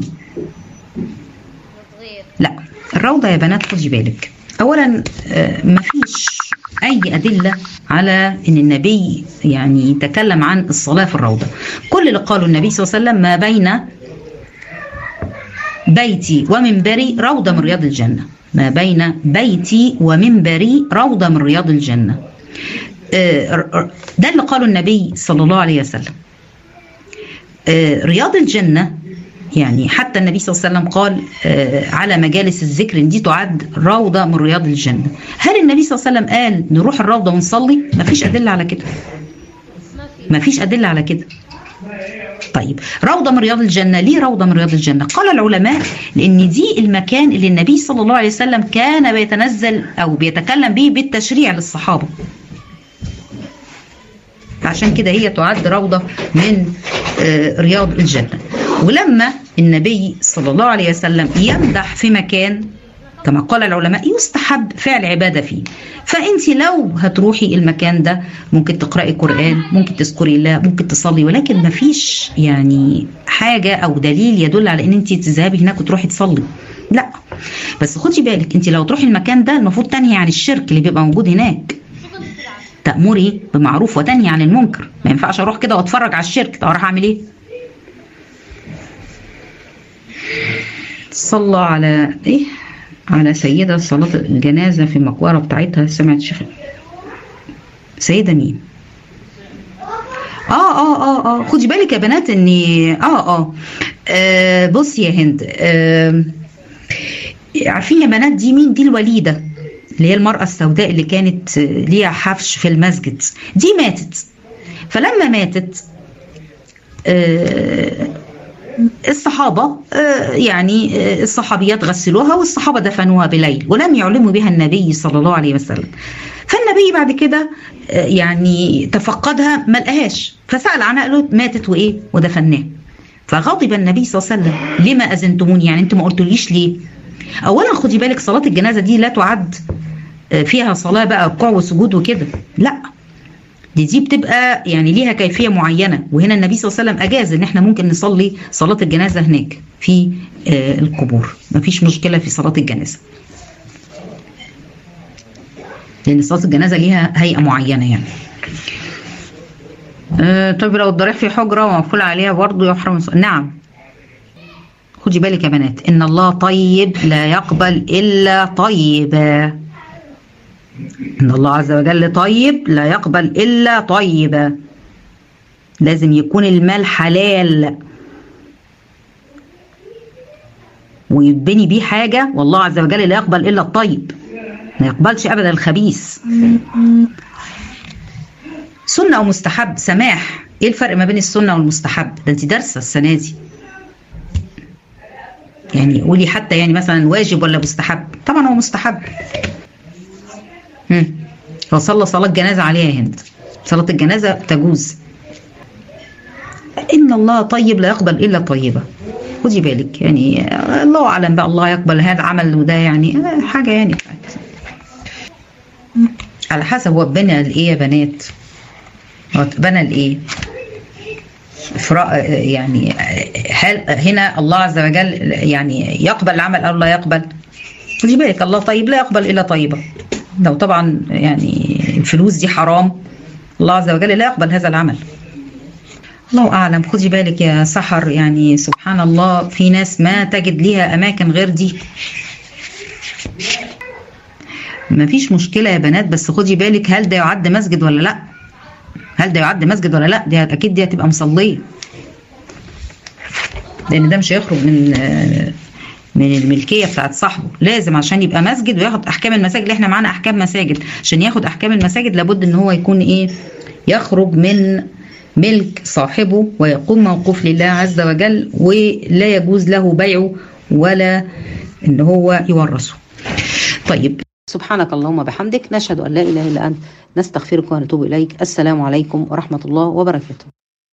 لا الروضة يا بنات خدي بالك اولا ما فيش اي ادلة على ان النبي يعني تكلم عن الصلاة في الروضة كل اللي قاله النبي صلى الله عليه وسلم ما بين بيتي ومنبري روضة من رياض الجنة ما بين بيتي ومنبري روضة من رياض الجنة ده اللي قاله النبي صلى الله عليه وسلم رياض الجنة يعني حتى النبي صلى الله عليه وسلم قال على مجالس الذكر دي تعد روضة من رياض الجنة هل النبي صلى الله عليه وسلم قال نروح الروضة ونصلي ما فيش أدلة على كده ما فيش أدلة على كده طيب روضة من رياض الجنة ليه روضة من رياض الجنة قال العلماء لأن دي المكان اللي النبي صلى الله عليه وسلم كان بيتنزل أو بيتكلم به بالتشريع للصحابة عشان كده هي تعد روضة من رياض الجنة ولما النبي صلى الله عليه وسلم يمدح في مكان كما قال العلماء يستحب فعل عبادة فيه فأنت لو هتروحي المكان ده ممكن تقرأي قرآن ممكن تذكري الله ممكن تصلي ولكن ما فيش يعني حاجة أو دليل يدل على أن أنت تذهبي هناك وتروحي تصلي لا بس خدي بالك أنت لو تروحي المكان ده المفروض تنهي عن الشرك اللي بيبقى موجود هناك تأمري بمعروف وتنهي عن المنكر ما ينفعش اروح كده واتفرج على الشرك طب اروح اعمل ايه صلى على ايه على سيدة صلاة الجنازة في المقبرة بتاعتها سمعت شيخ سيدة مين اه اه اه اه خدي بالك يا بنات اني اه اه, آه بصي يا هند آه عارفين يا بنات دي مين دي الوليده اللي هي المرأة السوداء اللي كانت ليها حفش في المسجد دي ماتت فلما ماتت الصحابة يعني الصحابيات غسلوها والصحابة دفنوها بليل ولم يعلموا بها النبي صلى الله عليه وسلم فالنبي بعد كده يعني تفقدها ما لقاهاش فسأل عنها قال له ماتت وإيه ودفناها فغضب النبي صلى الله عليه وسلم لما اذنتموني يعني انتوا ما قلتوليش ليه اولا خدي بالك صلاه الجنازه دي لا تعد فيها صلاه بقى ركوع وسجود وكده لا دي دي بتبقى يعني ليها كيفيه معينه وهنا النبي صلى الله عليه وسلم اجاز ان احنا ممكن نصلي صلاه الجنازه هناك في القبور مفيش مشكله في صلاه الجنازه لان صلاه الجنازه ليها هيئه معينه يعني أه طيب لو الضريح في حجره ومقفول عليها برضه يحرم نعم خدي بالك يا بنات ان الله طيب لا يقبل الا طيبا ان الله عز وجل طيب لا يقبل الا طيبا لازم يكون المال حلال ويتبني بيه حاجه والله عز وجل لا يقبل الا الطيب ما يقبلش ابدا الخبيث سنه او مستحب سماح ايه الفرق ما بين السنه والمستحب ده انت دارسه السنه دي يعني قولي حتى يعني مثلا واجب ولا مستحب طبعا هو مستحب هم. هو صلى صلاة جنازة عليها هند صلاة الجنازة تجوز إن الله طيب لا يقبل إلا طيبة خدي بالك يعني الله أعلم بقى الله يقبل هذا عمل وده يعني حاجة يعني على حسب هو اتبنى لإيه يا بنات هو اتبنى لإيه يعني هل هنا الله عز وجل يعني يقبل العمل او لا يقبل خدي بالك الله طيب لا يقبل الا طيبه لو طبعا يعني الفلوس دي حرام الله عز وجل لا يقبل هذا العمل الله اعلم خدي بالك يا سحر يعني سبحان الله في ناس ما تجد ليها اماكن غير دي ما فيش مشكله يا بنات بس خدي بالك هل ده يعد مسجد ولا لا هل ده يعد مسجد ولا لا دي اكيد دي هتبقى مصليه لان ده مش هيخرج من من الملكيه بتاعت صاحبه لازم عشان يبقى مسجد وياخد احكام المساجد اللي احنا معانا احكام مساجد عشان ياخد احكام المساجد لابد ان هو يكون ايه يخرج من ملك صاحبه ويقوم موقوف لله عز وجل ولا يجوز له بيعه ولا ان هو يورثه طيب سبحانك اللهم بحمدك نشهد ان لا اله الا انت نستغفرك ونتوب اليك السلام عليكم ورحمه الله وبركاته